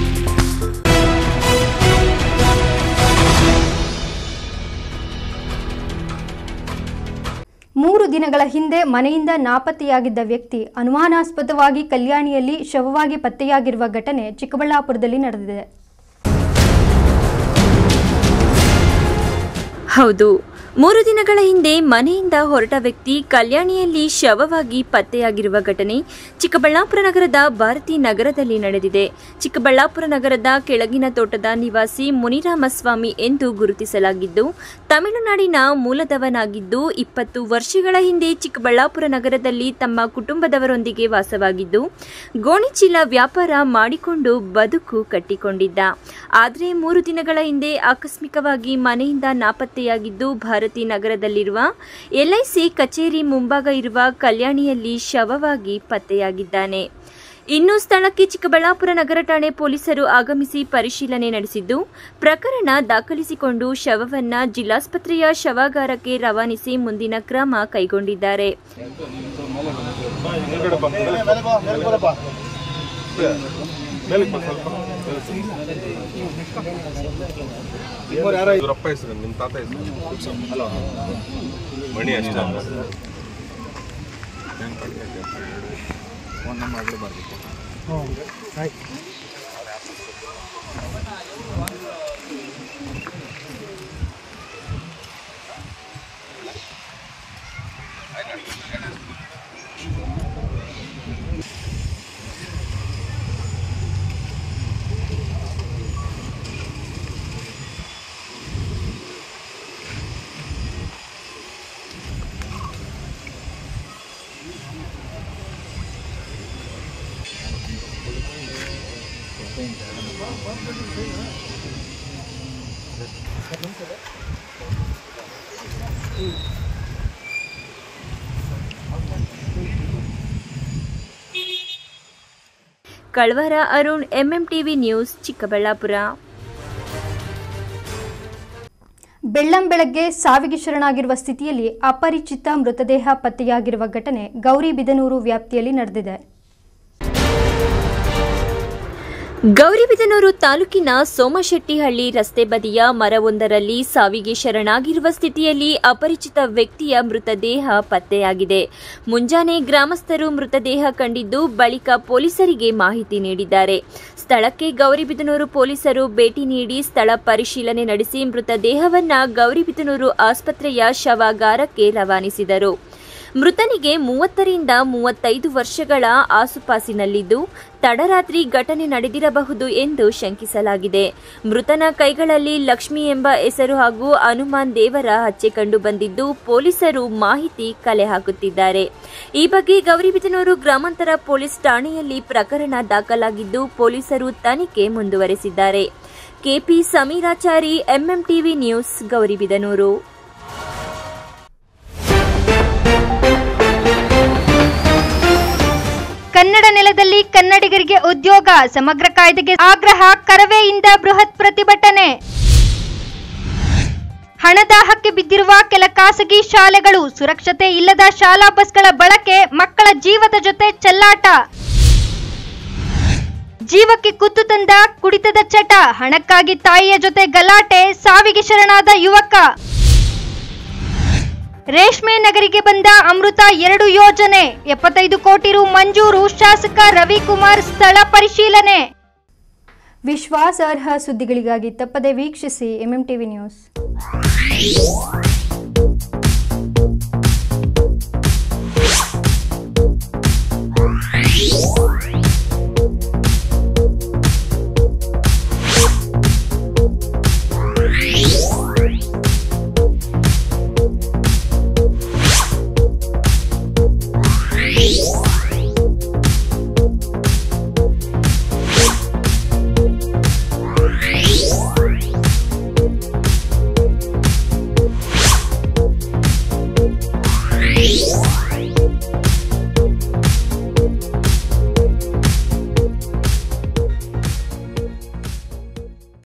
ಮೂರು ದಿನಗಳ ಹಿಂದೆ ಮನೆಯಿಂದ ನಾಪತ್ತೆಯಾಗಿದ್ದ ವ್ಯಕ್ತಿ ಅನುಮಾನಾಸ್ಪದವಾಗಿ ಕಲ್ಯಾಣಿಯಲ್ಲಿ ಶವವಾಗಿ ಪತ್ತೆಯಾಗಿರುವ ಘಟನೆ ಚಿಕ್ಕಬಳ್ಳಾಪುರದಲ್ಲಿ ನಡೆದಿದೆ ಹೌದು ಮೂರು ದಿನಗಳ ಹಿಂದೆ ಮನೆಯಿಂದ ಹೊರಟ ವ್ಯಕ್ತಿ ಕಲ್ಯಾಣಿಯಲ್ಲಿ ಶವವಾಗಿ ಪತ್ತೆಯಾಗಿರುವ ಘಟನೆ ಚಿಕ್ಕಬಳ್ಳಾಪುರ ನಗರದ ಭಾರತಿ ನಗರದಲ್ಲಿ ನಡೆದಿದೆ ಚಿಕ್ಕಬಳ್ಳಾಪುರ ನಗರದ ಕೆಳಗಿನ ತೋಟದ ನಿವಾಸಿ ಮುನಿರಾಮಸ್ವಾಮಿ ಎಂದು ಗುರುತಿಸಲಾಗಿದ್ದು ತಮಿಳುನಾಡಿನ ಮೂಲದವನಾಗಿದ್ದು ಇಪ್ಪತ್ತು ವರ್ಷಗಳ ಹಿಂದೆ ಚಿಕ್ಕಬಳ್ಳಾಪುರ ನಗರದಲ್ಲಿ ತಮ್ಮ ಕುಟುಂಬದವರೊಂದಿಗೆ ವಾಸವಾಗಿದ್ದು ಗೋಣಿಚೀಲ ವ್ಯಾಪಾರ ಮಾಡಿಕೊಂಡು ಬದುಕು ಕಟ್ಟಿಕೊಂಡಿದ್ದ ಆದರೆ ಮೂರು ದಿನಗಳ ಹಿಂದೆ ಆಕಸ್ಮಿಕವಾಗಿ ಮನೆಯಿಂದ ನಾಪತ್ತೆಯಾಗಿದ್ದು ಭಾರತಿ ನಗರದಲ್ಲಿರುವ ಎಲ್ಐಸಿ ಕಚೇರಿ ಮುಂಭಾಗ ಇರುವ ಕಲ್ಯಾಣಿಯಲ್ಲಿ ಶವವಾಗಿ ಪತ್ತೆಯಾಗಿದ್ದಾನೆ ಇನ್ನು ಸ್ಥಳಕ್ಕೆ ಚಿಕ್ಕಬಳ್ಳಾಪುರ ನಗರ ಠಾಣೆ ಪೊಲೀಸರು ಆಗಮಿಸಿ ಪರಿಶೀಲನೆ ನಡೆಸಿದ್ದು ಪ್ರಕರಣ ದಾಖಲಿಸಿಕೊಂಡು ಶವವನ್ನ ಜಿಲ್ಲಾಸ್ಪತ್ರೆಯ ಶವಾಗಾರಕ್ಕೆ ರವಾನಿಸಿ ಮುಂದಿನ ಕ್ರಮ ಕೈಗೊಂಡಿದ್ದಾರೆ ಇವರಪ್ಪ ಹೆಸರು ನಿಮ್ಮ ತಾತ ಹೆಸರು ಮಣಿ ಅಷ್ಟೇ ಫೋನ್ ನಂಬರ್ ಆಗಲೇ ಬರಬೇಕು ಕಳ್ವರ ಅರುಣ್ ಎಂಎಂಟಿವಿ ನ್ಯೂಸ್ ಚಿಕ್ಕಬಳ್ಳಾಪುರ ಬೆಳ್ಳಂ ಬೆಳಗ್ಗೆ ಸಾವಿಗೆ ಶರಣಾಗಿರುವ ಸ್ಥಿತಿಯಲ್ಲಿ ಅಪರಿಚಿತ ಮೃತದೇಹ ಪತ್ತೆಯಾಗಿರುವ ಘಟನೆ ಗೌರಿಬಿದನೂರು ವ್ಯಾಪ್ತಿಯಲ್ಲಿ ನಡೆದಿದೆ ಗೌರಿಬಿದನೂರು ತಾಲೂಕಿನ ಸೋಮಶೆಟ್ಟಿಹಳ್ಳಿ ರಸ್ತೆ ಬದಿಯ ಮರವೊಂದರಲ್ಲಿ ಸಾವಿಗೆ ಶರಣಾಗಿರುವ ಸ್ಥಿತಿಯಲ್ಲಿ ಅಪರಿಚಿತ ವ್ಯಕ್ತಿಯ ಮೃತದೇಹ ಪತ್ತೆಯಾಗಿದೆ ಮುಂಜಾನೆ ಗ್ರಾಮಸ್ಥರು ಮೃತದೇಹ ಕಂಡಿದ್ದು ಬಳಿಕ ಪೊಲೀಸರಿಗೆ ಮಾಹಿತಿ ನೀಡಿದ್ದಾರೆ ಸ್ಥಳಕ್ಕೆ ಗೌರಿಬಿದನೂರು ಪೊಲೀಸರು ಭೇಟಿ ನೀಡಿ ಸ್ಥಳ ಪರಿಶೀಲನೆ ನಡೆಸಿ ಮೃತದೇಹವನ್ನ ಗೌರಿಬಿದನೂರು ಆಸ್ಪತ್ರೆಯ ಶವಾಗಾರಕ್ಕೆ ರವಾನಿಸಿದರು ಮೃತನಿಗೆ ಮೂವತ್ತರಿಂದ ಮೂವತ್ತೈದು ವರ್ಷಗಳ ಆಸುಪಾಸಿನಲ್ಲಿದ್ದು ತಡರಾತ್ರಿ ಘಟನೆ ನಡೆದಿರಬಹುದು ಎಂದು ಶಂಕಿಸಲಾಗಿದೆ ಮೃತನ ಕೈಗಳಲ್ಲಿ ಲಕ್ಷ್ಮಿ ಎಂಬ ಹೆಸರು ಹಾಗೂ ಹನುಮಾನ್ ದೇವರ ಹಚ್ಚೆ ಕಂಡು ಬಂದಿದ್ದು ಪೊಲೀಸರು ಮಾಹಿತಿ ಕಲೆ ಹಾಕುತ್ತಿದ್ದಾರೆ ಈ ಬಗ್ಗೆ ಗೌರಿಬಿದನೂರು ಗ್ರಾಮಾಂತರ ಪೊಲೀಸ್ ಠಾಣೆಯಲ್ಲಿ ಪ್ರಕರಣ ದಾಖಲಾಗಿದ್ದು ಪೊಲೀಸರು ತನಿಖೆ ಮುಂದುವರೆಸಿದ್ದಾರೆ KP Sameerachari MMTV news Gauribidanur Kannada ನೆಲದಲ್ಲಿ ಕನ್ನಡಿಗರಿಗೆ ಉದ್ಯೋಗ ಸಮಗ್ರ ಕಾಯ್ದೆಗೆ ಆಗ್ರಹ ಕರವೆಯಿಂದ ಬೃಹತ್ ಪ್ರತಿಭಟನೆ ಹಣದಾಹಕ್ಕೆ ಬಿದ್ದಿರುವ ಕೆಲ ಖಾಸಗಿ ಶಾಲೆಗಳು ಸುರಕ್ಷತೆ ಇಲ್ಲದ ಶಾಲಾ ಬಸ್ಗಳ ಬಳಕೆ ಮಕ್ಕಳ ಜೀವದ ಜೊತೆ ಚೆಲ್ಲಾಟ ಜೀವಕ್ಕೆ ಕುತ್ತು ತಂದ ಕುಡಿತದ ಚಟ ಹಣಕ್ಕಾಗಿ ತಾಯಿಯ ಜೊತೆ ಗಲಾಟೆ ಸಾವಿಗೆ ಶರಣಾದ ಯುವಕ ರೇಷ್ಮೆ ನಗರಿಗೆ ಬಂದ ಅಮೃತ ಎರಡು ಯೋಜನೆ ಎಪ್ಪತ್ತೈದು ಕೋಟಿ ರು ಮಂಜೂರು ಶಾಸಕ ರವಿಕುಮಾರ್ ಸ್ಥಳ ಪರಿಶೀಲನೆ ವಿಶ್ವಾಸಾರ್ಹ ಸುದ್ದಿಗಳಿಗಾಗಿ ತಪ್ಪದೆ ವೀಕ್ಷಿಸಿ ಎಂಎಂ ಟಿವಿ ನ್ಯೂಸ್